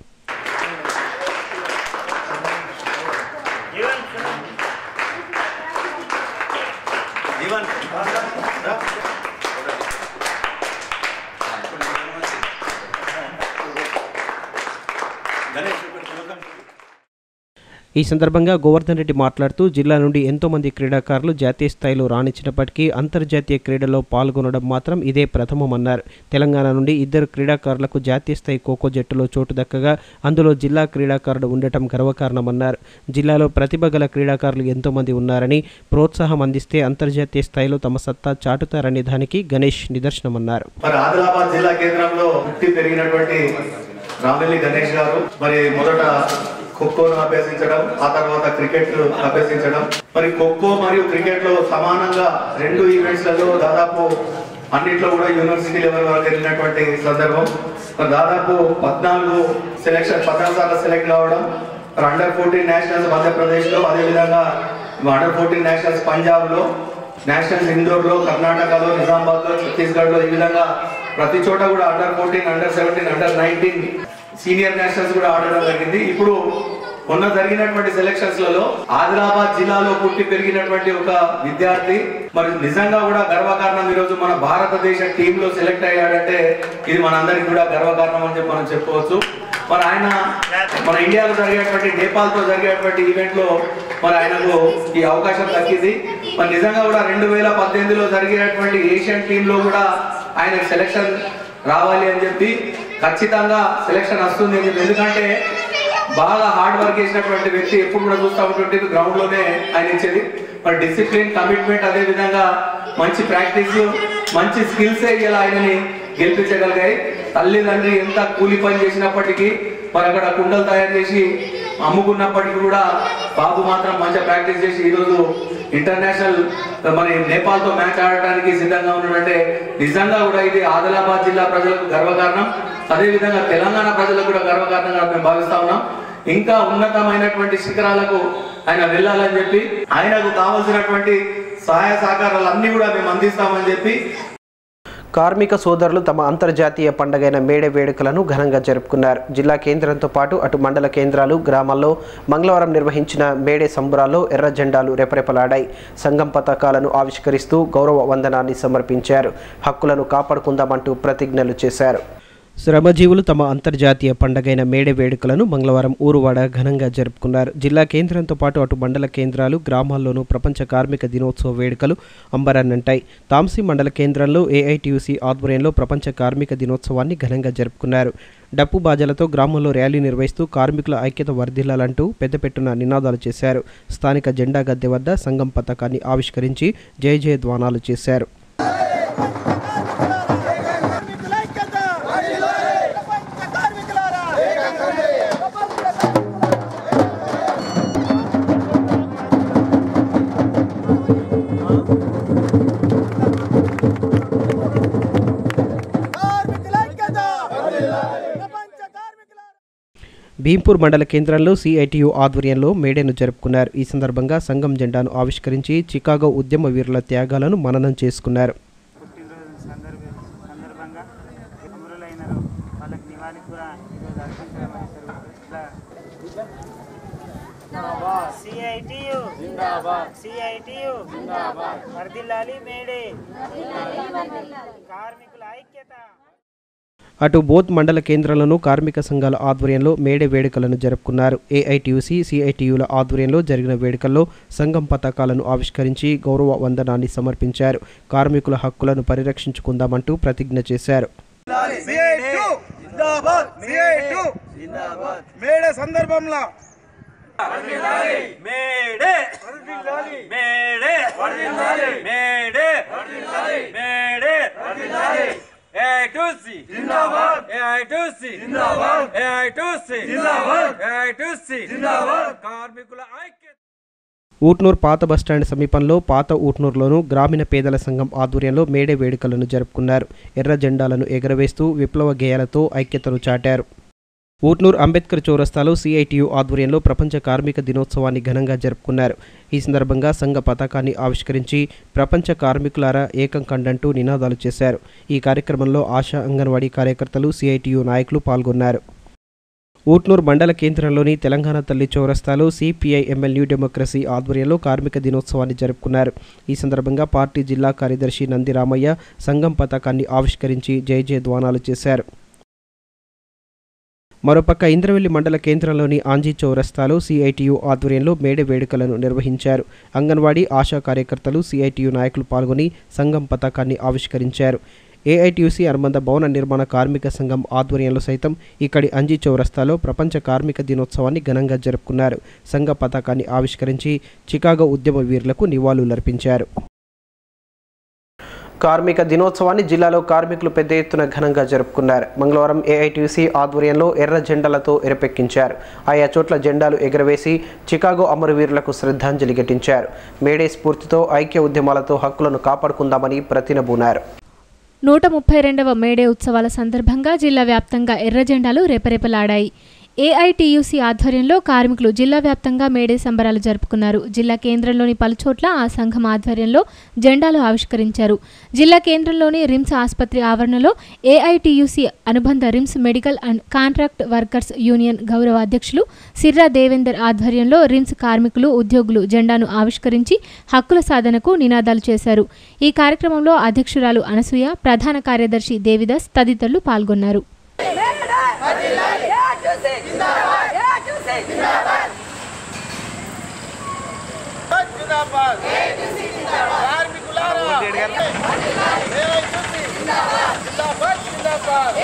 ఈ సందర్భంగా గోవర్ధన్ రెడ్డి మాట్లాడుతూ జిల్లా నుండి ఎంతో మంది క్రీడాకారులు జాతీయ స్థాయిలో రాణించినప్పటికీ అంతర్జాతీయ క్రీడల్లో పాల్గొనడం మాత్రం ఇదే ప్రథమమన్నారు తెలంగాణ నుండి ఇద్దరు క్రీడాకారులకు జాతీయ స్థాయి ఖోఖో జట్టులో చోటు దక్కగా అందులో జిల్లా క్రీడాకారుడు ఉండటం గర్వకారణమన్నారు జిల్లాలో ప్రతిభ గల క్రీడాకారులు ఎంతో మంది ఉన్నారని ప్రోత్సాహం అందిస్తే అంతర్జాతీయ స్థాయిలో తమ సత్తా చాటుతారనే దానికి గణేష్ నిదర్శనమన్నారు మరి ఆదిలాబాద్ జిల్లా కేంద్రంలో పుట్టి పెరిగినటువంటి రామిల్లి గణేష్ గారు మరి మొదట ఖోఖోను అభ్యసించడం ఆ తర్వాత క్రికెట్ అభ్యసించడం మరి ఖోఖో మరియు క్రికెట్ లో సమానంగా రెండు ఈవెంట్స్ లలో దాదాపు అన్నిట్లో కూడా యూనివర్సిటీ లెవెల్ వరకు వెళ్ళినటువంటి సందర్భం మరి దాదాపు పద్నాలుగు సెలెక్షన్ పద్నాలుగు సార్లు సెలెక్ట్ కావడం మరి అండర్ ఫోర్టీన్ నేషనల్స్ మధ్యప్రదేశ్ లో అదేవిధంగా అండర్ ఫోర్టీన్ నేషనల్స్ పంజాబ్ లో నేషనల్స్ ఇండోర్ లో కర్ణాటకలో నిజామాబాద్ లో ఛత్తీస్గఢ్ లో ఈ విధంగా ప్రతి చోట కూడా under fourteen under seventeen under nineteen senior nationals కూడా ఆడడం జరిగింది ఇప్పుడు మొన్న జరిగినటువంటి సెలక్షన్స్ లలో ఆదిలాబాద్ జిల్లాలో పుట్టి పెరిగినటువంటి ఒక విద్యార్థి మరి నిజంగా కూడా గర్వకారణం ఈ రోజు మన భారతదేశ టీమ్ లో సెలెక్ట్ అయ్యాడంటే ఇది మనందరికి కూడా గర్వకారణం అని చెప్పి మనం చెప్పుకోవచ్చు మరి ఆయన మన ఇండియాలో జరిగేటువంటి నేపాల్ తో జరిగేటువంటి ఈవెంట్ లో మరి ఆయనకు ఈ అవకాశం దక్కింది మరి నిజంగా కూడా రెండు వేల పద్దెనిమిదిలో జరిగినటువంటి ఏషియన్ టీమ్ లో కూడా ఆయన సెలక్షన్ రావాలి అని చెప్పి ఖచ్చితంగా సెలక్షన్ వస్తుంది అని చెప్పి ఎందుకంటే బాగా హార్డ్ వర్క్ చేసినటువంటి వ్యక్తి ఎప్పుడు కూడా చూస్తూ ఉంటుంటే గ్రౌండ్ లోనే ఆయన ఇచ్చేది మరి డిసిప్లిన్ కమిట్మెంట్ అదే విధంగా మంచి ప్రాక్టీస్ మంచి స్కిల్స్ ఇలా ఆయనని గెలిపించగలిగాయి తల్లిదండ్రి ఎంత కూలి పని చేసినప్పటికీ మరి అక్కడ కుండలు తయారు చేసి అమ్ముకున్నప్పటికీ కూడా బాబు మాత్రం మంచిగా ప్రాక్టీస్ చేసి ఈరోజు ఇంటర్నేషనల్ మరి నేపాల్ తో మ్యాచ్ ఆడటానికి సిద్ధంగా ఉన్నాడంటే నిజంగా కూడా ఇది ఆదిలాబాద్ జిల్లా ప్రజలకు గర్వకారణం అదే విధంగా తెలంగాణ ప్రజలకు కూడా గర్వకారణంగా మేము భావిస్తా ఉన్నాం ఇంకా ఉన్నతమైనటువంటి శిఖరాలకు ఆయన వెళ్ళాలని చెప్పి ఆయనకు కావలసినటువంటి సహాయ సహకారాలు అన్ని కూడా మేము అందిస్తామని చెప్పి కార్మిక సోదరులు తమ అంతర్జాతీయ పండుగైన మేడే వేడుకలను ఘనంగా జరుపుకున్నారు జిల్లా కేంద్రంతో పాటు అటు మండల కేంద్రాలు గ్రామాల్లో మంగళవారం నిర్వహించిన మేడే సంబరాల్లో ఎర్ర జెండాలు రెపరెపలాడాయి సంఘం పతాకాలను ఆవిష్కరిస్తూ గౌరవ వందనాన్ని సమర్పించారు హక్కులను కాపాడుకుందామంటూ ప్రతిజ్ఞలు చేశారు శ్రమజీవులు తమ అంతర్జాతీయ పండగైన మేడే వేడుకలను మంగళవారం ఊరువాడ ఘనంగా జరుపుకున్నారు జిల్లా కేంద్రంతో పాటు అటు మండల కేంద్రాలు గ్రామాల్లోనూ ప్రపంచ కార్మిక దినోత్సవ వేడుకలు అంబరాన్నంటాయి తాంసీ మండల కేంద్రంలో ఏఐటియుసి ఆధ్వర్యంలో ప్రపంచ కార్మిక దినోత్సవాన్ని ఘనంగా జరుపుకున్నారు డప్పు బాజలతో గ్రామంలో ర్యాలీ నిర్వహిస్తూ కార్మికుల ఐక్యత వర్ధిల్లాలంటూ పెద్దపెట్టున నినాదాలు చేశారు స్థానిక జెండా గద్దె వద్ద సంఘం పతాకాన్ని ఆవిష్కరించి జయ జయ ధ్వానాలు చేశారు భీంపూర్ మండల కేంద్రంలో సిఐటియు ఆధ్వర్యంలో మేడేను జరుపుకున్నారు ఈ సందర్భంగా సంఘం జెండాను ఆవిష్కరించి చికాగో ఉద్యమ వీరుల త్యాగాలను మననం చేసుకున్నారు పుట్టినరోజు సందర్భ సందర్భంగా అమరులైనరు వాళ్ళకి నివాళి కూడా ఈరోజు అర్పించడం ఇట్లా సిఐటియు సిఐటియు వర్దిల్లాలి మేడే కార్మికుల ఐక్యత అటు బోత్ మండల కేంద్రాలను కార్మిక సంఘాల ఆధ్వర్యంలో మేడే వేడుకలను జరుపుకున్నారు ఏఐటియుసి సిఐటియుల ఆధ్వర్యంలో జరిగిన వేడుకల్లో సంఘం పతాకాలను ఆవిష్కరించి గౌరవ వందనాన్ని సమర్పించారు కార్మికుల హక్కులను పరిరక్షించుకుందామంటూ ప్రతిజ్ఞ చేశారు మేడే సందర్భంలో May Day May Day May Day May Day AITUC జిందాబాద్ ఏఐటూసి జిందాబాద్ ఏఐటూసి జిందాబాద్ ఏఐటూసి జిందాబాద్ కార్మికుల ఐక్యత ఊట్నూర్ పాత బస్టాండ్ సమీపంలో పాత ఊట్నూరులోను గ్రామీణ పేదల సంఘం ఆధ్వర్యంలో మేడే వేడుకలను జరుపుకున్నారు ఎర్ర జెండాలను ఎగరవేస్తూ విప్లవ గేయాలతో ఐక్యతను చాటారు ఊట్నూర్ అంబేద్కర్ చౌరస్తాలో సిఐటియు ఆధ్వర్యంలో ప్రపంచ కార్మిక దినోత్సవాన్ని ఘనంగా జరుపుకున్నారు ఈ సందర్భంగా సంఘ పతాకాన్ని ఆవిష్కరించి ప్రపంచ కార్మికులారా ఏకం కండంటూ నినాదాలు చేశారు ఈ కార్యక్రమంలో ఆశా అంగన్వాడీ కార్యకర్తలు సిఐటియు నాయకులు పాల్గొన్నారు ఊట్నూర్ మండల కేంద్రంలోని తెలంగాణ తల్లి చౌరస్తాలో సిపిఐ ఎంఎల్ న్యూ డెమోక్రసీ ఆధ్వర్యంలో కార్మిక దినోత్సవాన్ని జరుపుకున్నారు ఈ సందర్భంగా పార్టీ జిల్లా కార్యదర్శి నంది రామయ్య సంఘం పతాకాన్ని ఆవిష్కరించి జయ జయ ధ్వానాలు చేశారు మరోపక్క ఇంద్రవెల్లి మండల కేంద్రంలోని ఆంజీ చౌరస్తాలో సిఐటియు ఆధ్వర్యంలో మేడే వేడుకలను నిర్వహించారు అంగన్వాడీ ఆశా కార్యకర్తలు సిఐటియు నాయకులు పాల్గొని సంఘం పతాకాన్ని ఆవిష్కరించారు ఏఐటియుసి అనుబంధ భవన నిర్మాణ కార్మిక సంఘం ఆధ్వర్యంలో సైతం ఇక్కడి అంజీ చౌరస్తాలో ప్రపంచ కార్మిక దినోత్సవాన్ని ఘనంగా జరుపుకున్నారు సంఘ పతాకాన్ని ఆవిష్కరించి చికాగో ఉద్యమ వీరులకు నివాళులర్పించారు కార్మిక దినోత్సవాన్ని జిల్లాలో కార్మికులు పెద్ద ఎత్తున ఘనంగా జరుపుకున్నారు మంగళవారం ఏఐటీసీ ఆధ్వర్యంలో ఎర్ర జెండాలతో ఎరపెక్కించారు ఆయా చోట్ల జెండాలు ఎగురవేసి చికాగో అమరవీరులకు శ్రద్ధాంజలి ఘటించారు మేడే స్ఫూర్తితో ఐక్య ఉద్యమాలతో హక్కులను కాపాడుకుందామని ప్రతినబూనారు నూట ముప్పై రెండవ మేడే ఉత్సవాల సందర్భంగా జిల్లా వ్యాప్తంగా ఎర్ర జెండాలు రేపరేపలాడాయి ఏఐటియుసి ఆధ్వర్యంలో కార్మికులు జిల్లా వ్యాప్తంగా మేడే సంబరాలు జరుపుకున్నారు జిల్లా కేంద్రంలోని పలుచోట్ల ఆ సంఘం ఆధ్వర్యంలో జెండాలు ఆవిష్కరించారు జిల్లా కేంద్రంలోని రిమ్స్ ఆసుపత్రి ఆవరణలో ఏఐటియుసి అనుబంధ RIMS medical and contract workers union గౌరవ అధ్యక్షులు సిర్రా దేవేందర్ ఆధ్వర్యంలో రిమ్స్ కార్మికులు ఉద్యోగులు జెండాను ఆవిష్కరించి హక్కుల సాధనకు నినాదాలు చేశారు ఈ కార్యక్రమంలో అధ్యక్షురాలు అనసూయ ప్రధాన కార్యదర్శి దేవిదాస్ తదితరులు పాల్గొన్నారు జిందాబాద్ కార్మికులారా జిందాబాద్ జిందాబాద్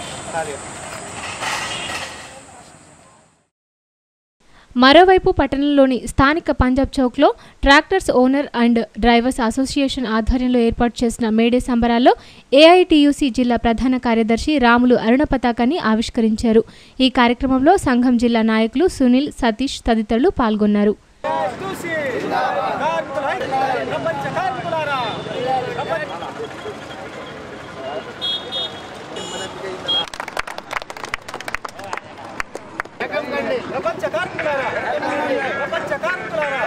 మరోవైపు పట్టణంలోని స్థానిక పంజాబ్ చౌక్లో tractors owner and drivers association ఆధ్వర్యంలో ఏర్పాటు చేసిన మేడే సంబరాల్లో ఏఐటియుసి జిల్లా ప్రధాన కార్యదర్శి రాములు అరుణ పతాకాన్ని ఆవిష్కరించారు ఈ కార్యక్రమంలో సంఘం జిల్లా నాయకులు సునీల్ సతీష్ తదితరులు పాల్గొన్నారు చూసి కార్మికుల ఐక్యత, ప్రపంచ కార్మికులారా ప్రపంచ ప్రపంచ కార్మికులారా ప్రపంచ కార్మికులారా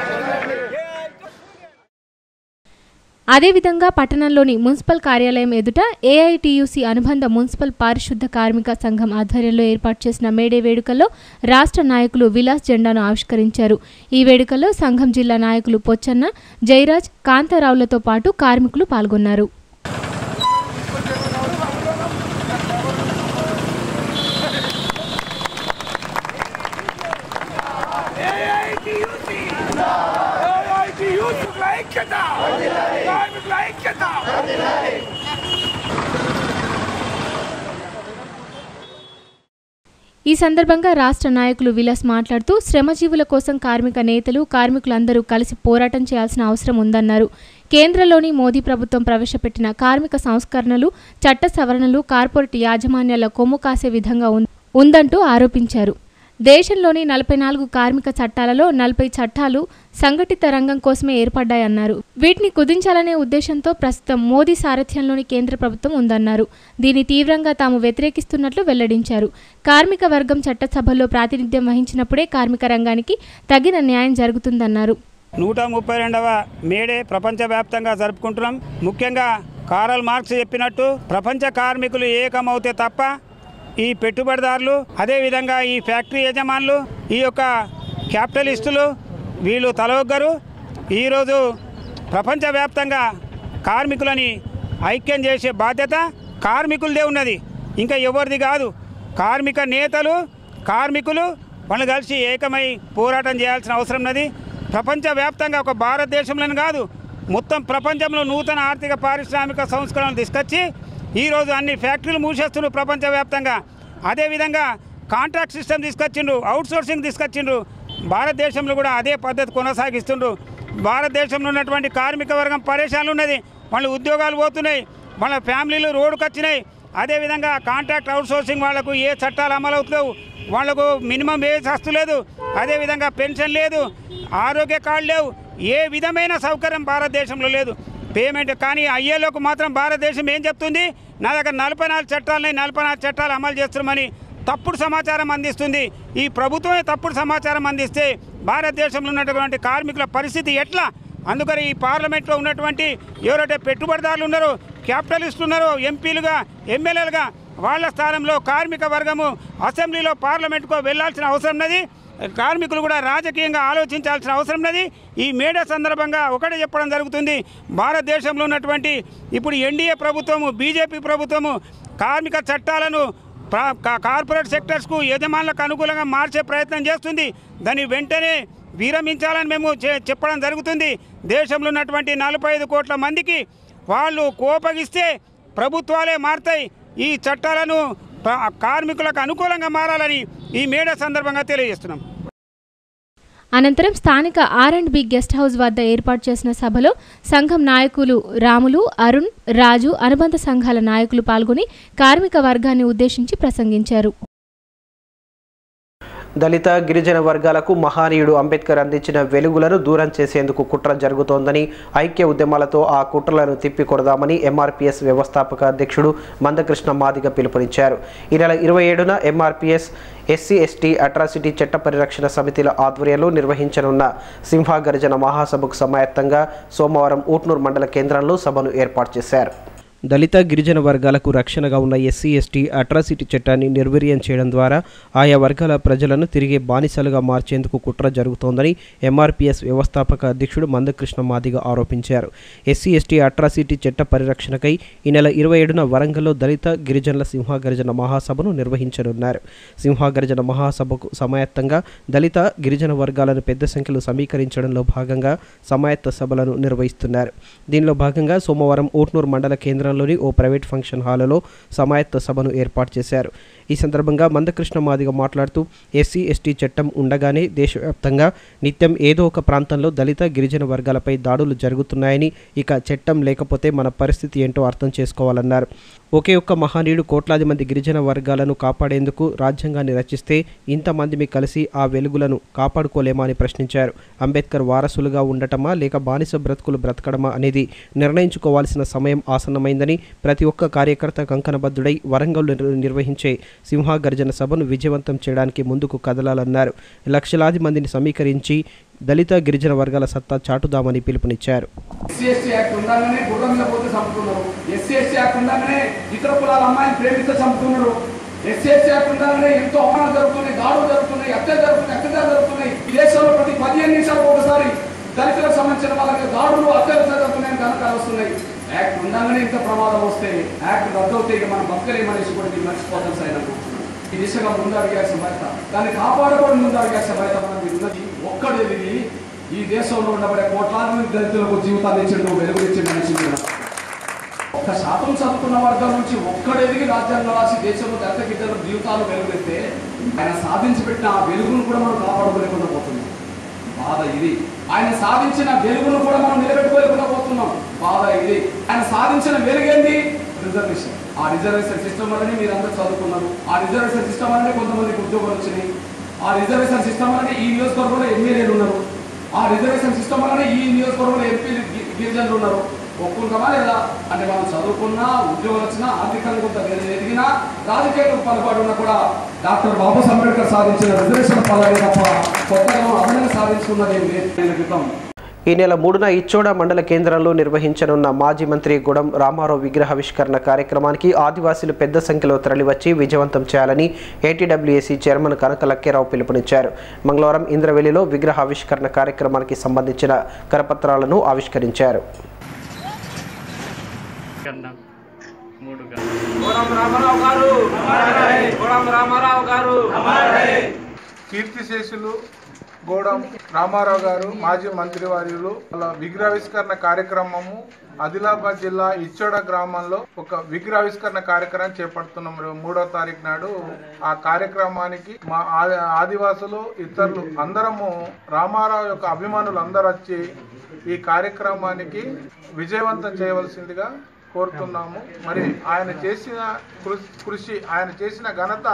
అదేవిధంగా పట్టణంలోని మున్సిపల్ కార్యాలయం ఎదుట ఏఐటియుసి అనుబంధ మున్సిపల్ పారిశుద్ధ కార్మిక సంఘం ఆధ్వర్యంలో ఏర్పాటు చేసిన మేడే వేడుకల్లో రాష్ట్ర నాయకులు విలాస్ జెండాను ఆవిష్కరించారు ఈ వేడుకల్లో సంఘం జిల్లా నాయకులు పొచ్చన్న జయరాజ్ కాంతారావులతో పాటు కార్మికులు పాల్గొన్నారు ఈ సందర్భంగా రాష్ట్ర నాయకులు విలాస్ మాట్లాడుతూ శ్రమజీవుల కోసం కార్మిక నేతలు కార్మికులందరూ కలిసి పోరాటం చేయాల్సిన అవసరం ఉందన్నారు కేంద్రంలోని మోదీ ప్రభుత్వం ప్రవేశపెట్టిన కార్మిక సంస్కరణలు చట్ట సవరణలు కార్పొరేట్ యాజమాన్యాల కొమ్ము కాసే విధంగా ఉం- ఉందంటూ ఆరోపించారు దేశంలోని నలభై నాలుగు కార్మిక చట్టాలలో నలభై చట్టాలు సంఘటిత రంగం కోసమే ఏర్పడ్డాయన్నారు వీటిని కుదించాలనే ఉద్దేశంతో ప్రస్తుతం మోదీ సారథ్యంలోని కేంద్ర ప్రభుత్వం ఉందన్నారు దీన్ని తీవ్రంగా తాము వ్యతిరేకిస్తున్నట్లు వెల్లడించారు కార్మిక వర్గం చట్టసభల్లో ప్రాతినిధ్యం వహించినప్పుడే కార్మిక రంగానికి తగిన న్యాయం జరుగుతుందన్నారు నూట ముప్పై రెండవ మేడే ప్రపంచవ్యాప్తంగా జరుపుకుంటున్నాం ముఖ్యంగా కారల్ మార్క్స్ చెప్పినట్టు ప్రపంచ కార్మికులు ఏకమవుతే తప్ప ఈ పెట్టుబడిదారులు అదేవిధంగా ఈ ఫ్యాక్టరీ యజమానులు ఈ యొక్క క్యాపిటలిస్టులు వీళ్ళు తలొగ్గరు ఈరోజు ప్రపంచవ్యాప్తంగా కార్మికులని ఐక్యం చేసే బాధ్యత కార్మికులదే ఉన్నది ఇంకా ఎవరిది కాదు కార్మిక నేతలు కార్మికులు వాళ్ళు కలిసి ఏకమై పోరాటం చేయాల్సిన అవసరం ఉన్నది ప్రపంచవ్యాప్తంగా ఒక భారతదేశంలోనే కాదు మొత్తం ప్రపంచంలో నూతన ఆర్థిక పారిశ్రామిక సంస్కరణలు తీసుకొచ్చి ఈరోజు అన్ని ఫ్యాక్టరీలు మూసేస్తున్నారు ప్రపంచవ్యాప్తంగా అదేవిధంగా కాంట్రాక్ట్ సిస్టమ్ తీసుకొచ్చిండ్రు అవుట్ సోర్సింగ్ తీసుకొచ్చిండ్రు భారతదేశంలో కూడా అదే పద్ధతి కొనసాగిస్తుండ్రు భారతదేశంలో ఉన్నటువంటి కార్మిక వర్గం పరేషాన్లు ఉన్నది వాళ్ళ ఉద్యోగాలు పోతున్నాయి వాళ్ళ ఫ్యామిలీలు రోడ్డుకు వచ్చినాయి అదేవిధంగా కాంట్రాక్ట్ అవుట్ సోర్సింగ్ వాళ్లకు ఏ చట్టాలు అమలవుతావు వాళ్లకు మినిమం వేజ్ వస్తలేదు అదేవిధంగా పెన్షన్ లేదు ఆరోగ్య కార్డు లేవు ఏ విధమైన సౌకర్యం భారతదేశంలో లేదు పేమెంట్ కానీ అయ్యేలోకి మాత్రం భారతదేశం ఏం చెప్తుంది నా దగ్గర నలభై నాలుగు చట్టాలని నలభై నాలుగు చట్టాలు అమలు చేస్తున్నామని తప్పుడు సమాచారం అందిస్తుంది ఈ ప్రభుత్వమే తప్పుడు సమాచారం అందిస్తే భారతదేశంలో ఉన్నటువంటి కార్మికుల పరిస్థితి ఎట్లా అందుకని ఈ పార్లమెంట్లో ఉన్నటువంటి ఎవరైతే పెట్టుబడిదారులు ఉన్నారో క్యాపిటలిస్టులు ఉన్నారో ఎంపీలుగా ఎమ్మెల్యేలుగా వాళ్ళ స్థానంలో కార్మిక వర్గము అసెంబ్లీలో పార్లమెంట్కో వెళ్లాల్సిన అవసరం ఉన్నది కార్మికులు కూడా రాజకీయంగా ఆలోచించాల్సిన అవసరం ఉన్నది ఈ మేడే సందర్భంగా ఒకటే చెప్పడం జరుగుతుంది భారతదేశంలో ఉన్నటువంటి ఇప్పుడు ఎన్డీఏ ప్రభుత్వము బీజేపీ ప్రభుత్వము కార్మిక చట్టాలను ప్రా- కా- కార్పొరేట్ సెక్టర్స్కు యజమానులకు అనుకూలంగా మార్చే ప్రయత్నం చేస్తుంది దాన్ని వెంటనే విరమించాలని మేము చె- చెప్పడం జరుగుతుంది దేశంలో ఉన్నటువంటి నలభై ఐదు కోట్ల మందికి వాళ్ళు కోపగిస్తే ప్రభుత్వాలే మారుతాయి ఈ చట్టాలను ప్ర- కార్మికులకు అనుకూలంగా మారాలని ఈ మేడ సందర్భంగా తెలియజేస్తున్నాం అనంతరం స్థానిక R and B guest house వద్ద ఏర్పాటు చేసిన సభలో సంఘం నాయకులు రాములు అరుణ్ రాజు అనుబంధ సంఘాల నాయకులు పాల్గొని కార్మిక వర్గాన్ని ఉద్దేశించి ప్రసంగించారు దళిత గిరిజన వర్గాలకు మహానీయుడు అంబేద్కర్ అందించిన వెలుగులను దూరం చేసేందుకు కుట్ర జరుగుతోందని ఐక్య ఉద్యమాలతో ఆ కుట్రలను తిప్పికొడదామని ఎంఆర్పీఎస్ వ్యవస్థాపక అధ్యక్షుడు మందకృష్ణ మాదిగ పిలుపునిచ్చారు ఈ నెల ఇరవై ఏడున ఎంఆర్పీఎస్ ఎస్సీ ఎస్టీ అట్రాసిటీ చట్ట పరిరక్షణ సమితిల ఆధ్వర్యంలో నిర్వహించనున్న సింహగర్జన మహాసభకు సమాయత్తంగా సోమవారం ఊట్నూరు మండల కేంద్రంలో సభను ఏర్పాటు చేశారు దళిత గిరిజన వర్గాలకు రక్షణగా ఉన్న ఎస్సీ ఎస్టీ అట్రాసిటీ చట్టాన్ని నిర్వీర్యం చేయడం ద్వారా ఆయా వర్గాల ప్రజలను తిరిగి బానిసలుగా మార్చేందుకు కుట్ర జరుగుతోందని ఎంఆర్పీఎస్ వ్యవస్థాపక అధ్యక్షుడు మందకృష్ణ మాదిగ ఆరోపించారు ఎస్సీ ఎస్టీ అట్రాసిటీ చట్ట పరిరక్షణకై ఈ నెల ఇరవై ఏడున వరంగల్లో దళిత గిరిజనుల సింహగర్జన మహాసభను నిర్వహించనున్నారు సింహగర్జన మహాసభకు సమాయత్తంగా దళిత గిరిజన వర్గాలను పెద్ద సంఖ్యలో సమీకరించడంలో భాగంగా సమాయత్త సభలను నిర్వహిస్తున్నారు దీనిలో భాగంగా సోమవారం ఊట్నూరు మండల కేంద్రంలోని ఓ ప్రైవేట్ ఫంక్షన్ హాలులో సమాయత్త సభను ఏర్పాటు చేశారు ఈ సందర్భంగా మందకృష్ణ మాదిగ మాట్లాడుతూ ఎస్సీ ఎస్టీ చట్టం ఉండగానే దేశవ్యాప్తంగా నిత్యం ఏదో ఒక ప్రాంతంలో దళిత గిరిజన వర్గాలపై దాడులు జరుగుతున్నాయని ఇక చట్టం లేకపోతే మన పరిస్థితి ఏంటో అర్థం చేసుకోవాలన్నారు ఒకే ఒక్క మహనీయుడు కోట్లాది మంది గిరిజన వర్గాలను కాపాడేందుకు రాజ్యాంగాన్ని రచిస్తే ఇంతమంది కలిసి ఆ వెలుగులను కాపాడుకోలేమా అని ప్రశ్నించారు అంబేద్కర్ వారసులుగా ఉండటమా లేక బానిస బ్రతుకులు బ్రతకడమా అనేది నిర్ణయించుకోవాల్సిన సమయం ఆసన్నమైందని ప్రతి ఒక్క కార్యకర్త కంకణబద్ధుడై వరంగల్ నిర్వహించే సింహగర్జన సభను విజయవంతం చేయడానికి ముందుకు కదలాలన్నారు లక్షలాది మందిని సమీకరించి దళిత గిరిజన వర్గాల సత్తా చాటుదామని పిలుపునిచ్చారు ఎస్సీ ఎస్టీ యాక్ట్ ఉండగానే గుర్రం మీద పోతే చంపుతున్నారు ఎస్సీ ఎస్టీ యాక్ట్ ఉండగానే ఇతర కులాల అమ్మాయిని ప్రేమిస్తే చంపుతున్నారు ఎస్సీ ఎస్టీ యాక్ట్ ఉండగానే ఎంతో అవమానాలు జరుగుతున్నాయి దాడులు జరుగుతున్నాయి హత్యలు జరుగుతున్నాయి అత్యాచారాలు జరుగుతున్నాయి ఈ దేశంలో ప్రతి పదిహేను నిమిషాలకు ఒకసారి దళితులకు సంబంధించిన వాళ్ళకి దాడులు హత్యలు జరుగుతున్నాయని కనుక వస్తున్నాయి యాక్ట్ ఉండగానే ఇంత ప్రమాదం వస్తే యాక్ట్ రద్దు అవుతే ఇక మనం బతకలేమనేసి కూడా మీరు మర్చిపోతాం సైనా ఈ దిశగా ముందు అడిగాల్సిన బాధ్యత దాన్ని కాపాడుకోవడం ముందు అడిగాల్సిన బాధ్యత మనది ఉన్నది ఒక్కడు ఇది ఈ దేశంలో ఉండబడే కోట్లాది మంది దళితులకు జీవితాన్ని ఇచ్చిండు వెలుగునిచ్చి మనిషి మీద. ఒక్క శాతం చదువుకున్న వర్గం నుంచి ఒక్కడు ఎదిగి రాజ్యాంగం రాసి దేశంలో దళిత గిద్దరు జీవితాలు వెలుగునిస్తే ఆయన సాధించి పెట్టిన ఆ వెలుగును కూడా మనం కాపాడుకోలేకుండా పోతున్నాం బాధ ఇది ఆయన సాధించిన వెలుగును కూడా మనం నిలబెట్టుకోలేకుండా పోతున్నాం బాధ ఇది ఆయన సాధించిన వెలుగేంది రిజర్వేషన్ ఆ రిజర్వేషన్ సిస్టమ్ వల్లనే మీరందరూ చదువుకున్నారు ఆ రిజర్వేషన్ సిస్టమ్ వల్లనే కొంతమందికి ఉద్యోగాలు వచ్చినాయి ఆ రిజర్వేషన్ సిస్టమ్ వల్లనే ఈ నియోజకవర్గంలో ఎమ్మెల్యేలు ఉన్నారు ఆ రిజర్వేషన్ సిస్టమ్ వల్లనే ఈ నియోజకవర్గంలో ఎంపీలు గి- గిరిజనులు ఉన్నారు ఒప్పుకుంటామా లేదా అంటే మనం చదువుకున్నా ఉద్యోగం వచ్చినా ఆర్థికంగా కొంత వేరే ఎదిగినా రాజకీయ పలుపాటు ఉన్నా కూడా డాక్టర్ బాబాసాహెబ్ అంబేద్కర్ సాధించిన రిజర్వేషన్ ఫలాలే తప్ప కొత్తగా మనం అదనంగా సాధించుకున్నది ఏం లేదు ఏళ్ల క్రితం ఈ నెల మూడున ఇచ్చోడ మండల కేంద్రంలో నిర్వహించనున్న మాజీ మంత్రి గుడం రామారావు విగ్రహావిష్కరణ కార్యక్రమానికి ఆదివాసీలు పెద్ద సంఖ్యలో తరలివచ్చి విజయవంతం చేయాలని ఏటీడబ్ల్యూఏసీ చైర్మన్ కనక లక్కేరావు పిలుపునిచ్చారు మంగళవారం ఇంద్రవెల్లిలో విగ్రహావిష్కరణ కార్యక్రమానికి సంబంధించిన కరపత్రాలను ఆవిష్కరించారు కోడం రామారావు గారు కోడం రామారావు గారు కీర్తిశేషులు గోడం రామారావు గారు మాజీ మంత్రివర్యులు వాళ్ళ విగ్రహావిష్కరణ కార్యక్రమము ఆదిలాబాద్ జిల్లా ఇచ్చోడ గ్రామంలో ఒక విగ్రహావిష్కరణ కార్యక్రమం చేపడుతున్నాం రేపు మూడో తారీఖు నాడు ఆ కార్యక్రమానికి మా ఆ- ఆదివాసులు ఇతరులు అందరము రామారావు యొక్క అభిమానులు అందరూ వచ్చి ఈ కార్యక్రమానికి విజయవంతం చేయవలసిందిగా కోరుతున్నాము మరి ఆయన చేసిన కృ- కృషి ఆయన చేసిన ఘనత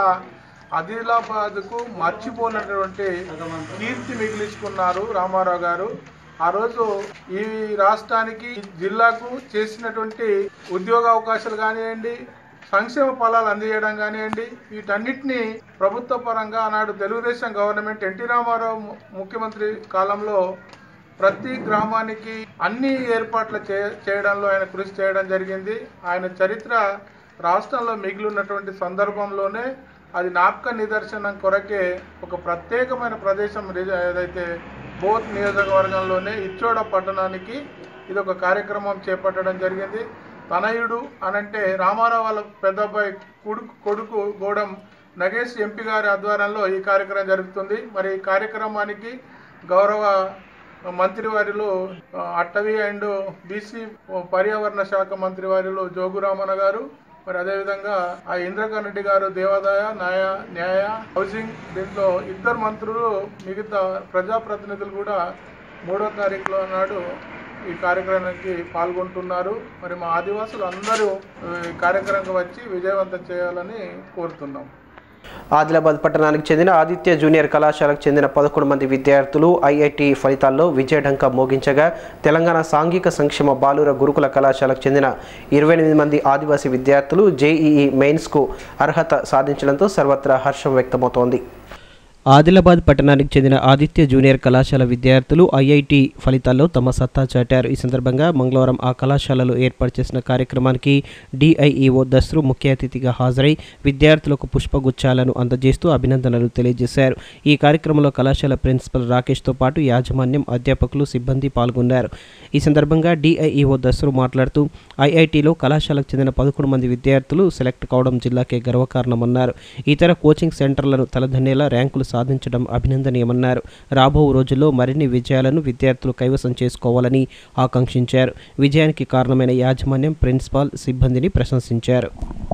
ఆదిలాబాద్కు మర్చిపోయినటువంటి కీర్తి మిగిలించుకున్నారు రామారావు గారు ఆ రోజు ఈ రాష్ట్రానికి జిల్లాకు చేసినటువంటి ఉద్యోగ అవకాశాలు కానివ్వండి సంక్షేమ ఫలాలు అందజేయడం కానివ్వండి వీటన్నిటిని ప్రభుత్వ పరంగా ఆనాడు తెలుగుదేశం గవర్నమెంట్ ఎన్టీ రామారావు ము- ముఖ్యమంత్రి కాలంలో ప్రతి గ్రామానికి అన్ని ఏర్పాట్లు చే చేయడంలో ఆయన కృషి చేయడం జరిగింది ఆయన చరిత్ర రాష్ట్రంలో మిగిలి ఉన్నటువంటి సందర్భంలోనే అది నాపక నిదర్శనం కొరకే ఒక ప్రత్యేకమైన ప్రదేశం రిజ- ఏదైతే బోత్ నియోజకవర్గంలోనే ఇచ్చోడ పట్టణానికి ఇది ఒక కార్యక్రమం చేపట్టడం జరిగింది తనయుడు అనంటే రామారావు వాళ్ళ పెద్ద అబ్బాయి కొడుకు కొడుకు గోడం నగేష్ ఎంపీ గారి ఆధ్వర్యంలో ఈ కార్యక్రమం జరుగుతుంది మరి ఈ కార్యక్రమానికి గౌరవ మంత్రివారిలో ఆ, అటవీ అండ్ బీసీ పర్యావరణ శాఖ మంత్రివారిలో జోగురామన్న గారు మరి అదేవిధంగా ఆ ఇంద్రకరణ్ రెడ్డి గారు దేవాదాయ న్యాయ న్యాయ హౌసింగ్ దీంట్లో ఇద్దరు మంత్రులు మిగతా ప్రజాప్రతినిధులు కూడా మూడో తారీఖులో నాడు ఈ కార్యక్రమానికి పాల్గొంటున్నారు మరి మా ఆదివాసులు అందరూ ఈ కార్యక్రమానికి వచ్చి విజయవంతం చేయాలని కోరుతున్నాం ఆదిలాబాద్ పట్టణానికి చెందిన ఆదిత్య జూనియర్ కళాశాలకు చెందిన పదకొండు మంది విద్యార్థులు ఐఐటి ఫలితాల్లో విజయఢంకా మోగించగా తెలంగాణ సాంఘిక సంక్షేమ బాలుర గురుకుల కళాశాలకు చెందిన ఇరవై ఎనిమిది మంది ఆదివాసీ విద్యార్థులు జేఈఈ మెయిన్స్కు అర్హత సాధించడంతో సర్వత్రా హర్షం వ్యక్తమవుతోంది ఆదిలాబాద్ పట్టణానికి చెందిన ఆదిత్య జూనియర్ కళాశాల విద్యార్థులు ఐఐటి ఫలితాల్లో తమ సత్తా చాటారు ఈ సందర్భంగా మంగళవారం ఆ కళాశాలలో ఏర్పాటు చేసిన కార్యక్రమానికి డిఐఈఓ దస్రు ముఖ్య అతిథిగా హాజరై విద్యార్థులకు పుష్పగుచ్చాలను అందజేస్తూ అభినందనలు తెలియజేశారు ఈ కార్యక్రమంలో కళాశాల ప్రిన్సిపల్ రాకేష్తో పాటు యాజమాన్యం అధ్యాపకులు సిబ్బంది పాల్గొన్నారు ఈ సందర్భంగా డిఐఈఓ దస్రు మాట్లాడుతూ ఐఐటిలో కళాశాలకు చెందిన పదకొండు మంది విద్యార్థులు సెలెక్ట్ కావడం జిల్లాకే గర్వకారణమన్నారు ఇతర కోచింగ్ సెంటర్లను తలదన్నేలా ర్యాంకులు సాధించడం అభినందనీయమన్నారు రాబో రోజుల్లో మరిన్ని విజయాలను విద్యార్థులు కైవసం చేసుకోవాలని ఆకాంక్షించారు విజయానికి కారణమైన యాజమాన్యం ప్రిన్సిపాల్ సిబ్బందిని ప్రశంసించారు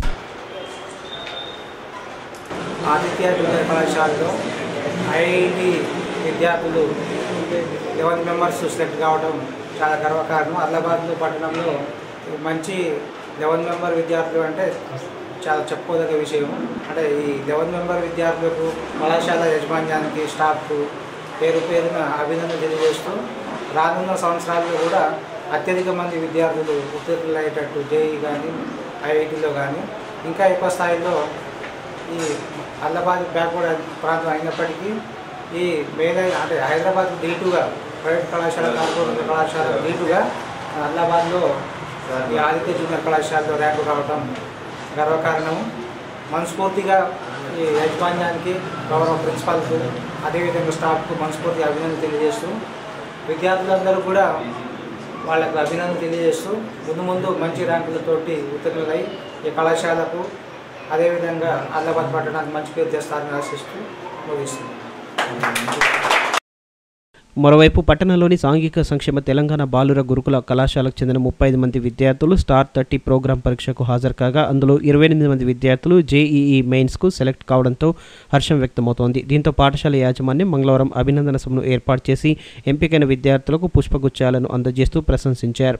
ఆదిత్య జూనియర్ కళాశాలలో ఐఐటి విద్యార్థులు లెవెన్ మెంబర్స్ సెలెక్ట్ కావడం చాలా గర్వకారణం ఆదిలాబాద్ పట్టణంలో మంచి లెవెన్ మెంబర్ విద్యార్థులు అంటే చాలా చెప్పుకోదగ్గ విషయం అంటే ఈ లెవెన్ మెంబర్ విద్యార్థులకు కళాశాల యాజమాన్యానికి స్టాఫ్కు పేరు పేరున అభినందన తెలియజేస్తూ రానున్న సంవత్సరాల్లో కూడా అత్యధిక మంది విద్యార్థులు ఉత్తీర్ణులు అయ్యేటట్టు జేఈ కానీ ఐఐటిలో కానీ ఇంకా ఎక్కువ స్థాయిలో ఈ అల్లబాద్ బ్యాక్వర్డ్ ప్రాంతం అయినప్పటికీ ఈ మేలైన అంటే హైదరాబాద్ డీటుగా ప్రైవేట్ కళాశాల కార్పొరేట్ కళాశాల డీటుగా అల్లాబాద్లో ఈ ఆదిత్య జూనియర్ కళాశాలలో ర్యాంకు రావడం గర్వకారణం మనస్ఫూర్తిగా ఈ యాజమాన్యానికి గౌరవ ప్రిన్సిపాల్కు అదేవిధంగా స్టాఫ్కు మనస్ఫూర్తిగా అభినందన తెలియజేస్తూ విద్యార్థులందరూ కూడా వాళ్ళకు అభినందన తెలియజేస్తూ ముందు ముందు మంచి ర్యాంకులతోటి ఉత్తీర్ణులై ఈ కళాశాలకు అదేవిధంగా ఆదిలాబాద్ పట్టణానికి మంచి పేరు తెస్తారని ఆశిస్తూ ముగిస్తుంది మరోవైపు పట్టణంలోని సాంఘిక సంక్షేమ తెలంగాణ బాలుర గురుకుల కళాశాలకు చెందిన ముప్పై ఐదు మంది విద్యార్థులు స్టార్ థర్టీ ప్రోగ్రాం పరీక్షకు హాజరు కాగా అందులో ఇరవై ఎనిమిది మంది విద్యార్థులు జేఈఈ మెయిన్స్కు సెలెక్ట్ కావడంతో హర్షం వ్యక్తమవుతోంది దీంతో పాఠశాల యాజమాన్యం మంగళవారం అభినందన సభను ఏర్పాటు చేసి ఎంపికైన విద్యార్థులకు పుష్పగుచ్చాలను అందజేస్తూ ప్రశంసించారు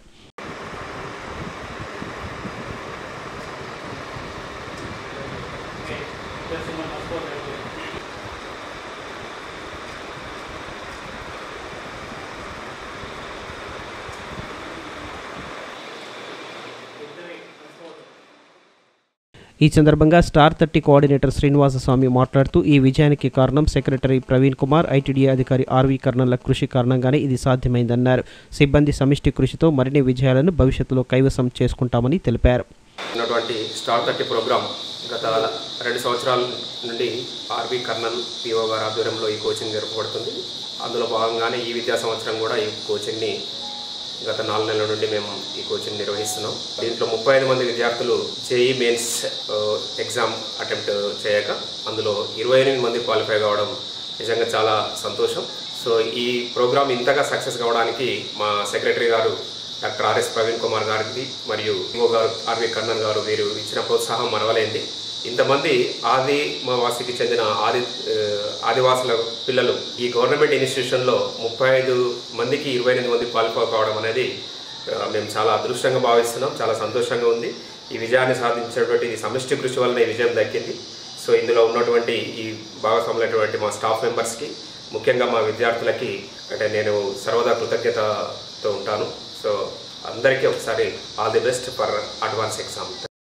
ఈ సందర్భంగా స్టార్ థర్టీ కోఆర్డినేటర్ శ్రీనివాసస్వామి మాట్లాడుతూ ఈ విజయానికి కారణం సెక్రటరీ ప్రవీణ్ కుమార్ ఐటీడీఏ అధికారి ఆర్వీ కర్ణన్ల కృషి కారణంగానే ఇది సాధ్యమైందన్నారు సిబ్బంది సమిష్టి కృషితో మరిన్ని విజయాలను భవిష్యత్తులో కైవసం చేసుకుంటామని తెలిపారు ఉన్నటువంటి స్టార్ థర్టీ ప్రోగ్రామ్ గత రెండు సంవత్సరాల నుండి ఆర్వి కర్నల్ పిఓ గారి ఆధ్వర్యంలో ఈ కోచింగ్ జరపబడుతుంది అందులో భాగంగానే ఈ విద్యా సంవత్సరం కూడా ఈ కోచింగ్ని గత నాలుగు నెలల నుండి మేము ఈ కోచింగ్ నిర్వహిస్తున్నాం దీంట్లో ముప్పై ఐదు మంది విద్యార్థులు జేఈ మెయిన్స్ ఎగ్జామ్ అటెంప్ట్ చేయక అందులో ఇరవై ఎనిమిది మంది క్వాలిఫై కావడం నిజంగా చాలా సంతోషం సో ఈ ప్రోగ్రామ్ ఇంతగా సక్సెస్ కావడానికి మా సెక్రటరీ గారు డాక్టర్ ఆర్ఎస్ ప్రవీణ్ కుమార్ గారికి మరియు ఇంకో గారు ఆర్వి కన్నన్ గారు వీరు ఇచ్చిన ప్రోత్సాహం మరవలేంది ఇంతమంది ఆది మా వాసికి చెందిన ఆది ఆ, ఆదివాసుల పిల్లలు ఈ గవర్నమెంట్ ఇన్స్టిట్యూషన్లో ముప్పై ఐదు మందికి ఇరవై ఎనిమిది మంది క్వాలిఫై కావడం అనేది ఆ, మేము చాలా అదృష్టంగా భావిస్తున్నాం చాలా సంతోషంగా ఉంది ఈ విజయాన్ని సాధించినటువంటి ఈ సమిష్టి కృషి వలన ఈ విజయం దక్కింది సో ఇందులో ఉన్నటువంటి ఈ భాగస్వాములైనటువంటి మా స్టాఫ్ మెంబర్స్కి ముఖ్యంగా మా విద్యార్థులకి అంటే నేను సర్వదా కృతజ్ఞతతో ఉంటాను సో అందరికీ ఒకసారి all the best for advance exam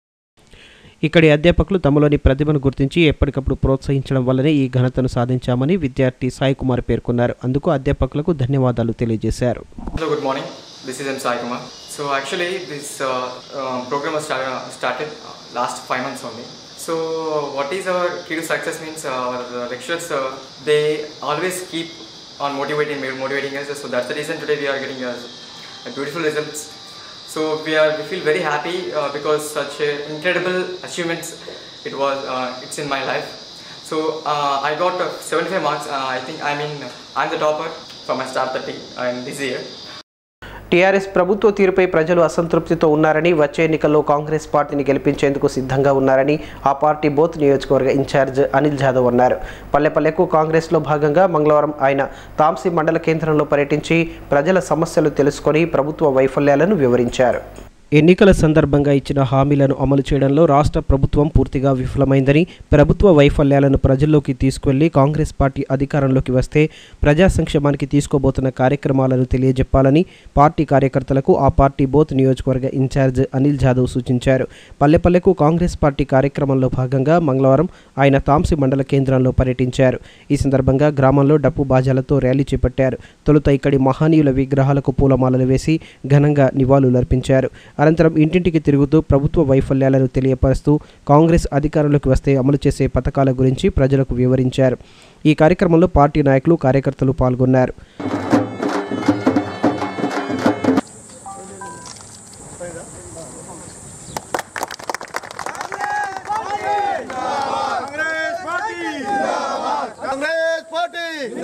ఇక్కడి అధ్యాపకులు తమలోని ప్రతిభను గుర్తించి ఎప్పటికప్పుడు ప్రోత్సహించడం వల్లనే ఈ ఘనతను సాధించామని విద్యార్థి సాయి కుమార్ పేర్కొన్నారు అందుకు అధ్యాపకులకు ధన్యవాదాలు తెలియజేశారు Hello, good morning. This is M. Sai Kumar. So actually, this uh, uh, program was started, started uh, last five months only. So what is our key to success means uh, our uh, lecturers, uh, they always keep on motivating, motivating us. So that's the reason today we are getting uh, a beautiful results. So we are we feel very happy uh, because such a incredible achievements it was uh, it's in my life. So uh, I got uh, 75 marks. Uh, I think I mean I'm the topper for my star 30 uh, in this year. TRS ప్రభుత్వ తీరుపై ప్రజలు అసంతృప్తితో ఉన్నారని వచ్చే ఎన్నికల్లో కాంగ్రెస్ పార్టీని గెలిపించేందుకు సిద్ధంగా ఉన్నారని ఆ పార్టీ బోత్ నియోజకవర్గ ఇన్ఛార్జ్ అనిల్ జాదవ్ అన్నారు పల్లెపల్లెకు కాంగ్రెస్లో భాగంగా మంగళవారం ఆయన తాంసీ మండల కేంద్రంలో పర్యటించి ప్రజల సమస్యలు తెలుసుకొని ప్రభుత్వ వైఫల్యాలను వివరించారు ఎన్నికల సందర్భంగా ఇచ్చిన హామీలను అమలు చేయడంలో రాష్ట్ర ప్రభుత్వం పూర్తిగా విఫలమైందని ప్రభుత్వ వైఫల్యాలను ప్రజల్లోకి తీసుకువెళ్లి కాంగ్రెస్ పార్టీ అధికారంలోకి వస్తే ప్రజా సంక్షేమానికి తీసుకోబోతున్న కార్యక్రమాలను తెలియజెప్పాలని పార్టీ కార్యకర్తలకు ఆ పార్టీ బోత్ నియోజకవర్గ ఇన్ఛార్జ్ అనిల్ జాదవ్ సూచించారు పల్లెపల్లెకు కాంగ్రెస్ పార్టీ కార్యక్రమంలో భాగంగా మంగళవారం ఆయన తాంసి మండల కేంద్రంలో పర్యటించారు ఈ సందర్భంగా గ్రామంలో డప్పు బాజాలతో ర్యాలీ చేపట్టారు తొలుత ఇక్కడి మహనీయుల విగ్రహాలకు పూలమాలలు వేసి ఘనంగా నివాళులర్పించారు అనంతరం ఇంటింటికి తిరుగుతూ ప్రభుత్వ వైఫల్యాలను తెలియపరుస్తూ కాంగ్రెస్ అధికారంలోకి వస్తే అమలు చేసే పథకాల గురించి ప్రజలకు వివరించారు ఈ కార్యక్రమంలో పార్టీ నాయకులు కార్యకర్తలు పాల్గొన్నారు కాంగ్రెస్ పార్టీ కాంగ్రెస్ పార్టీ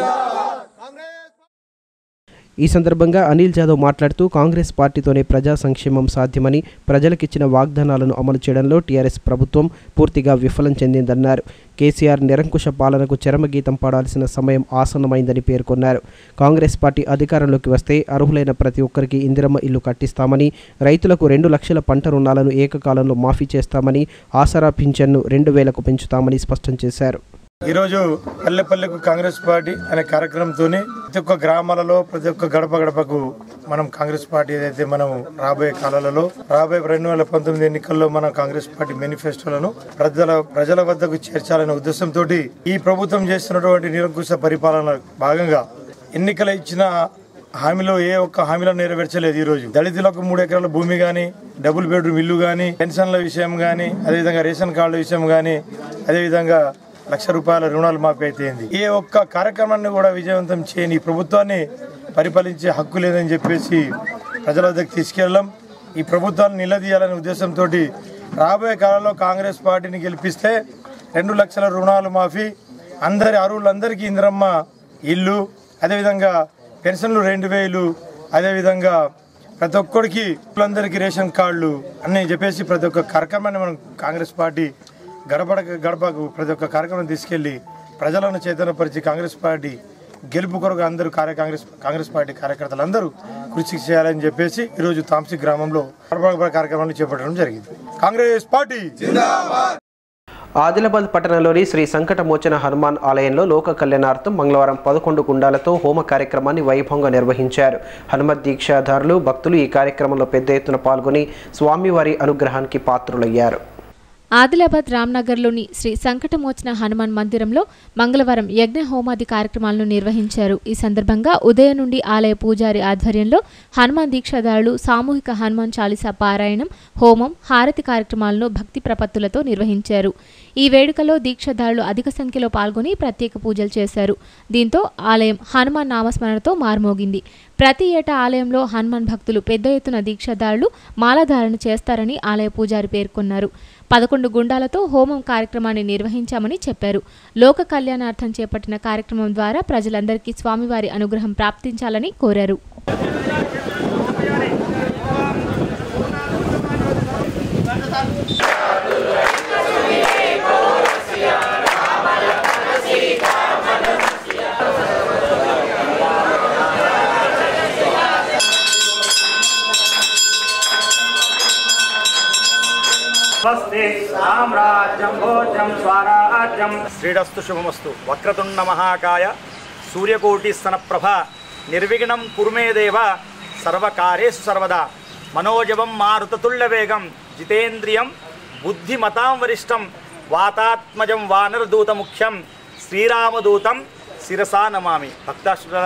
ఈ సందర్భంగా అనిల్ జాదవ్ మాట్లాడుతూ కాంగ్రెస్ పార్టీతోనే ప్రజా సంక్షేమం సాధ్యమని ప్రజలకిచ్చిన వాగ్దానాలను అమలు చేయడంలో టీఆర్ఎస్ ప్రభుత్వం పూర్తిగా విఫలం చెందిందన్నారు కేసీఆర్ నిరంకుశ పాలనకు చరమగీతం పాడాల్సిన సమయం ఆసన్నమైందని పేర్కొన్నారు కాంగ్రెస్ పార్టీ అధికారంలోకి వస్తే అర్హులైన ప్రతి ఒక్కరికి ఇందిరమ్మ ఇల్లు కట్టిస్తామని రైతులకు రెండు లక్షల పంట రుణాలను ఏకకాలంలో మాఫీ చేస్తామని ఆసరా పింఛన్ను రెండు వేలకు పెంచుతామని స్పష్టం చేశారు ఈరోజు పల్లె పల్లెకు కాంగ్రెస్ పార్టీ అనే కార్యక్రమంతో ప్రతి ఒక్క గ్రామాలలో ప్రతి ఒక్క గడప గడపకు మనం కాంగ్రెస్ పార్టీ ఏదైతే మనం రాబోయే కాలాలలో రాబోయే రెండు వేల పంతొమ్మిది ఎన్నికల్లో మన కాంగ్రెస్ పార్టీ మేనిఫెస్టోలను ప్రజల ప్రజల వద్దకు చేర్చాలనే ఉద్దేశంతో ఈ ప్రభుత్వం చేస్తున్నటువంటి నిరంకుశ పరిపాలన భాగంగా ఎన్నికల ఇచ్చిన హామీలో ఏ ఒక్క హామీలో నెరవేర్చలేదు ఈ రోజు దళితులకు మూడు ఎకరాల భూమి గాని డబుల్ బెడ్రూమ్ ఇల్లు గాని పెన్షన్ల విషయం గాని అదేవిధంగా రేషన్ కార్డుల విషయం గాని అదేవిధంగా లక్ష రూపాయల రుణాలు మాఫీ అయితేంది ఏ ఒక్క కార్యక్రమాన్ని కూడా విజయవంతం చేయని ఈ ప్రభుత్వాన్ని పరిపాలించే హక్కు లేదని చెప్పేసి ప్రజల వద్దకు తీసుకెళ్ళడం ఈ ప్రభుత్వాన్ని నిలదీయాలనే ఉద్దేశంతో రాబోయే కాలంలో కాంగ్రెస్ పార్టీని గెలిపిస్తే రెండు లక్షల రుణాలు మాఫీ అందరి అరువులందరికీ ఇంద్రమ్మ ఇల్లు అదేవిధంగా పెన్షన్లు రెండు వేలు అదేవిధంగా ప్రతి ఒక్కరికి అందరికీ రేషన్ కార్డులు అన్నీ చెప్పేసి ప్రతి ఒక్క కార్యక్రమాన్ని మనం కాంగ్రెస్ పార్టీ గడప గడపకు ప్రతి ఒక్క కార్యక్రమం తీసుకెళ్లి ప్రజలను చైతన్యపరిచి కాంగ్రెస్ పార్టీ గెలుపు కొరకు అందరూ కార్య కాంగ్రెస్ కాంగ్రెస్ పార్టీ కార్యకర్తలు అందరూ కృషి చేయాలని చెప్పేసి ఈరోజు తాంసి గ్రామంలో గడప కార్యక్రమాన్ని చేపట్టడం జరిగింది కాంగ్రెస్ పార్టీ ఆదిలాబాద్ పట్టణంలోని శ్రీ సంకటమోచన హనుమాన్ ఆలయంలో లోక కళ్యాణార్థం మంగళవారం పదకొండు గుండాలతో హోమ కార్యక్రమాన్ని వైభవంగా నిర్వహించారు హనుమత్ దీక్షాధారులు భక్తులు ఈ కార్యక్రమంలో పెద్ద ఎత్తున పాల్గొని స్వామివారి అనుగ్రహానికి పాత్రులయ్యారు ఆదిలాబాద్ రామ్నగర్లోని శ్రీ సంకటమోచన హనుమాన్ మందిరంలో మంగళవారం యజ్ఞ హోమాది కార్యక్రమాలను నిర్వహించారు ఈ సందర్భంగా ఉదయం నుండి ఆలయ పూజారి ఆధ్వర్యంలో హనుమాన్ దీక్షాదారులు సామూహిక హనుమాన్ చాలీసా పారాయణం హోమం హారతి కార్యక్రమాలను భక్తి ప్రపత్తులతో నిర్వహించారు ఈ వేడుకలో దీక్షాదారులు అధిక సంఖ్యలో పాల్గొని ప్రత్యేక పూజలు చేశారు దీంతో ఆలయం హనుమాన్ నామస్మరణతో మార్మోగింది ప్రతి ఏటా ఆలయంలో హనుమాన్ భక్తులు పెద్ద ఎత్తున దీక్షాదారులు మాలాధారణ చేస్తారని ఆలయ పూజారి పేర్కొన్నారు పదకొండు గుండాలతో హోమం కార్యక్రమాన్ని నిర్వహించామని చెప్పారు లోక కళ్యాణార్థం చేపట్టిన కార్యక్రమం ద్వారా ప్రజలందరికీ స్వామివారి అనుగ్రహం ప్రాప్తించాలని కోరారు స్వస్తి సామ్రాజ్యం భోజ్యం స్వరాజ్యం శ్రీరస్తు శుభమస్తు వక్రతుండ మహాకాయ సూర్యకోటి స్తనప్రభ నిర్విఘ్నం కురుమే దేవ సర్వకార్యేషు సర్వదా మనోజవం మారుతతుల్య వేగం జితేంద్రియం బుద్ధిమతాం వరిష్టం వాతాత్మజం వానరదూత ముఖ్యం శ్రీరామదూతం శిరసా నమామి భక్తాశ్రుల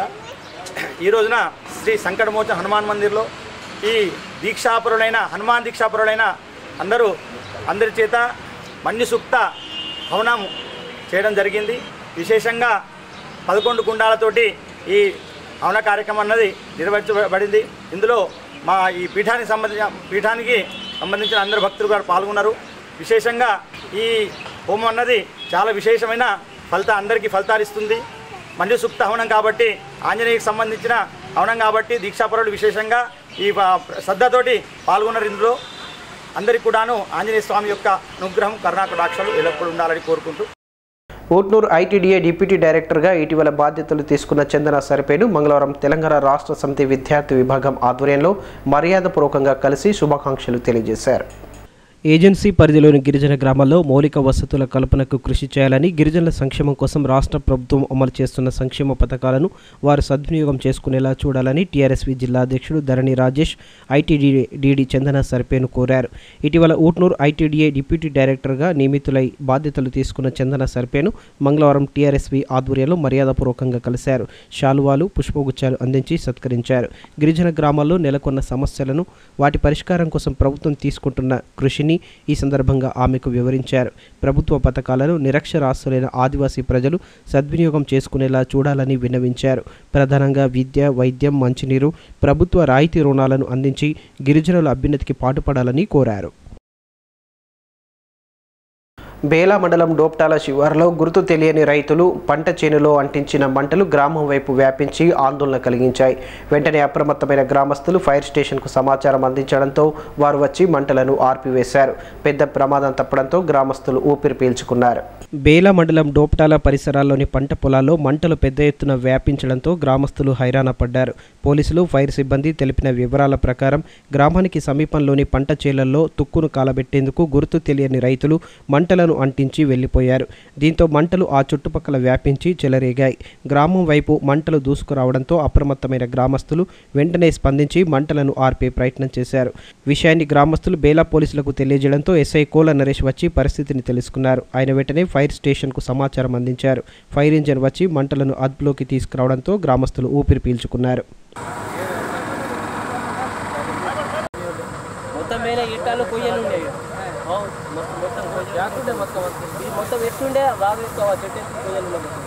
ఈ రోజున శ్రీ సంకటమోచన హనుమాన్ మందిర్లో ఈ దీక్షాపరులైన హనుమాన్ దీక్షాపరులైన అందరూ అందరి చేత మన్యుసూక్త హవనం చేయడం జరిగింది విశేషంగా పదకొండు కుండాలతోటి ఈ హవన కార్యక్రమం అన్నది నిర్వహించబడింది ఇందులో మా ఈ పీఠానికి సంబంధించిన పీఠానికి సంబంధించిన అందరు భక్తులు గారు పాల్గొన్నారు విశేషంగా ఈ హోమం అన్నది చాలా విశేషమైన ఫలిత అందరికీ ఫలితాలు ఇస్తుంది మంజు సూక్త హవనం కాబట్టి ఆంజనేయకి సంబంధించిన హవనం కాబట్టి దీక్షాపరులు విశేషంగా ఈ ప- శ్రద్ధతోటి పాల్గొన్నారు ఇందులో అందరికీ కూడాను ఆంజనేయ స్వామి యొక్క అనుగ్రహం కరుణాకటాక్షలు ఎల్లప్పుడూ ఉండాలని కోరుకుంటూ ఊట్నూరు ఐటీడీఏ డిప్యూటీ డైరెక్టర్గా ఇటీవల బాధ్యతలు తీసుకున్న చందన సరిపేను మంగళవారం తెలంగాణ రాష్ట్ర సమితి విద్యార్థి విభాగం ఆధ్వర్యంలో మర్యాదపూర్వకంగా కలిసి శుభాకాంక్షలు తెలియజేశారు ఏజెన్సీ పరిధిలోని గిరిజన గ్రామాల్లో మౌలిక వసతుల కల్పనకు కృషి చేయాలని గిరిజనుల సంక్షేమం కోసం రాష్ట్ర ప్రభుత్వం అమలు చేస్తున్న సంక్షేమ పథకాలను వారు సద్వినియోగం చేసుకునేలా చూడాలని టీఆర్ఎస్వి జిల్లా అధ్యక్షుడు ధరణి రాజేష్ ఐటీడీఏ డీడీ చందన సర్పేను కోరారు ఇటీవల ఊట్నూరు ఐటీడీఏ డిప్యూటీ డైరెక్టర్గా నియమితులై బాధ్యతలు తీసుకున్న చందన సర్పేను మంగళవారం టీఆర్ఎస్వి ఆధ్వర్యంలో మర్యాదపూర్వకంగా కలిశారు శాలువాలు పుష్పగుచ్చాలు అందించి సత్కరించారు గిరిజన గ్రామాల్లో నెలకొన్న సమస్యలను వాటి పరిష్కారం కోసం ప్రభుత్వం తీసుకుంటున్న కృషిని ఈ సందర్భంగా ఆమెకు వివరించారు ప్రభుత్వ పథకాలను నిరక్షరాస్యులైన ఆదివాసీ ప్రజలు సద్వినియోగం చేసుకునేలా చూడాలని విన్నవించారు ప్రధానంగా విద్య వైద్యం మంచినీరు ప్రభుత్వ రాయితీ రుణాలను అందించి గిరిజనుల అభ్యున్నతికి పాటుపడాలని కోరారు బేలా మండలం డోప్టాల శివారులో గుర్తు తెలియని రైతులు పంట చేనులో అంటించిన మంటలు గ్రామం వైపు వ్యాపించి ఆందోళన కలిగించాయి వెంటనే అప్రమత్తమైన గ్రామస్తులు ఫైర్ స్టేషన్కు సమాచారం అందించడంతో వారు వచ్చి మంటలను ఆర్పివేశారు పెద్ద ప్రమాదం తప్పడంతో గ్రామస్తులు ఊపిరి పీల్చుకున్నారు బేలా మండలం డోప్టాల పరిసరాల్లోని పంట పొలాల్లో మంటలు పెద్ద ఎత్తున వ్యాపించడంతో గ్రామస్తులు హైరాణ పడ్డారు పోలీసులు ఫైర్ సిబ్బంది తెలిపిన వివరాల ప్రకారం గ్రామానికి సమీపంలోని పంట చేలల్లో తుక్కును కాలబెట్టేందుకు గుర్తు తెలియని రైతులు మంటలను అంటించి వెళ్లిపోయారు దీంతో మంటలు ఆ చుట్టుపక్కల వ్యాపించి చెలరేగాయి గ్రామం వైపు మంటలు దూసుకురావడంతో అప్రమత్తమైన గ్రామస్తులు వెంటనే స్పందించి మంటలను ఆర్పే ప్రయత్నం చేశారు విషయాన్ని గ్రామస్తులు బేలా పోలీసులకు తెలియజేయడంతో ఎస్ఐ కోల నరేష్ వచ్చి పరిస్థితిని తెలుసుకున్నారు ఆయన వెంటనే ఫైర్ స్టేషన్కు సమాచారం అందించారు ఫైర్ ఇంజన్ వచ్చి మంటలను అదుపులోకి తీసుకురావడంతో గ్రామస్తులు ఊపిరి పీల్చుకున్నారు మొత్తం వేరే ఇట్టాలు కొయ్యలు ఉండేవి అవును, మొత్తం మొత్తం జాకుండే మొత్తం ఇది మొత్తం ఎట్టుండే బాగా ఎక్కువ చెట్టు ఎత్తి కొయ్యలు ఉండే మొత్తం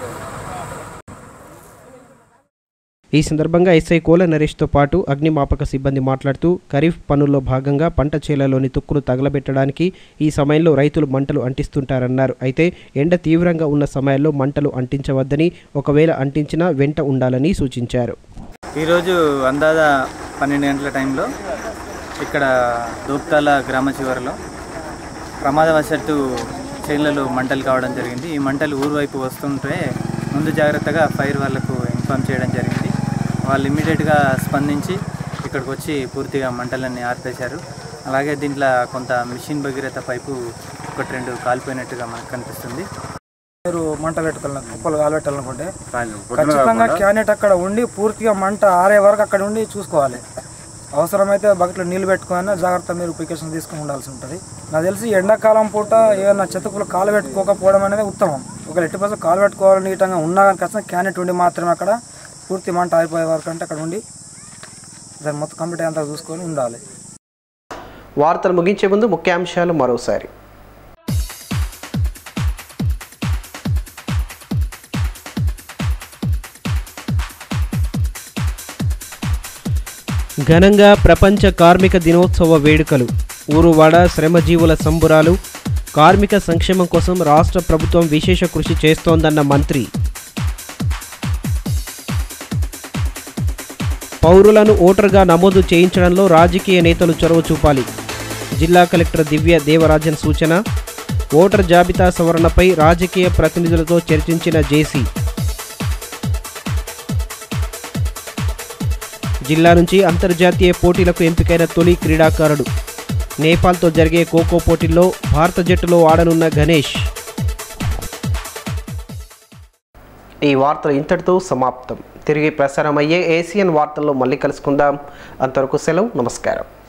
ఈ సందర్భంగా ఎస్ఐ కోల నరేష్తో పాటు అగ్నిమాపక సిబ్బంది మాట్లాడుతూ ఖరీఫ్ పనుల్లో భాగంగా పంట చేలలోని తుక్కును తగలబెట్టడానికి ఈ సమయంలో రైతులు మంటలు అంటిస్తుంటారన్నారు అయితే ఎండ తీవ్రంగా ఉన్న సమయాల్లో మంటలు అంటించవద్దని ఒకవేళ అంటించినా వెంట ఉండాలని సూచించారు ఈరోజు అందాజ పన్నెండు గంటల టైంలో ఇక్కడ దూప్తాల గ్రామ చివరిలో ప్రమాదవశాత్తు చేనులలో మంటలు కావడం జరిగింది ఈ మంటలు ఊరు వైపు వస్తుంటే ముందు జాగ్రత్తగా ఫైర్ వాళ్ళకు ఇన్ఫామ్ చేయడం జరిగింది వాళ్ళు ఇమ్మీడియట్గా స్పందించి ఇక్కడికి వచ్చి పూర్తిగా మంటలన్నీ ఆర్పేశారు అలాగే దీంట్లో కొంత మిషన్ భగీరథ పైపు ఒకటి రెండు కాలిపోయినట్టుగా మనకు కనిపిస్తుంది మీరు మంట పెట్టుకోవాలి కుప్పలు కాలబెట్టాలనుకుంటే ఖచ్చితంగా క్యానెట్ అక్కడ ఉండి పూర్తిగా మంట ఆరే వరకు అక్కడ ఉండి చూసుకోవాలి అవసరమైతే బకెట్లో నీళ్లు పెట్టుకుని జాగ్రత్త మీరు ప్రికాషన్ తీసుకుని ఉండాల్సి ఉంటుంది నాకు తెలిసి ఎండాకాలం పూట ఏదైనా చెత్తకులు కాలు పెట్టుకోకపోవడం అనేది ఉత్తమం ఒకవేళ ఎట్టి పర్సెంట్ కాలు పెట్టుకోవాలి నీటంగా ఉన్నా కానీ ఖచ్చితంగా క్యానెట్ ఉండి మాత్రమే అక్కడ పూర్తి మంట ఆరిపోయే వరకు అంటే అక్కడ ఉండి దాన్ని మొత్తం కంప్లీట్ అంతా చూసుకొని ఉండాలి వార్తలు ముగించే ముందు ముఖ్యాంశాలు మరోసారి ఘనంగా ప్రపంచ కార్మిక దినోత్సవ వేడుకలు ఊరువాడ శ్రమజీవుల సంబురాలు కార్మిక సంక్షేమం కోసం రాష్ట్ర ప్రభుత్వం విశేష కృషి చేస్తోందన్న మంత్రి పౌరులను ఓటర్గా నమోదు చేయించడంలో రాజకీయ నేతలు చొరవ చూపాలి జిల్లా కలెక్టర్ దివ్య దేవరాజన్ సూచన ఓటర్ జాబితా సవరణపై రాజకీయ ప్రతినిధులతో చర్చించిన జేసీ జిల్లా నుంచి అంతర్జాతీయ పోటీలకు ఎంపికైన తొలి క్రీడాకారుడు నేపాల్తో జరిగే ఖోఖో పోటీల్లో భారత జట్టులో ఆడనున్న గణేష్ ఈ వార్తలు ఇంతటితో సమాప్తం తిరిగి ప్రసారమయ్యే ఏసియన్ వార్తల్లో మళ్ళీ కలుసుకుందాం అంతవరకు సెలవు నమస్కారం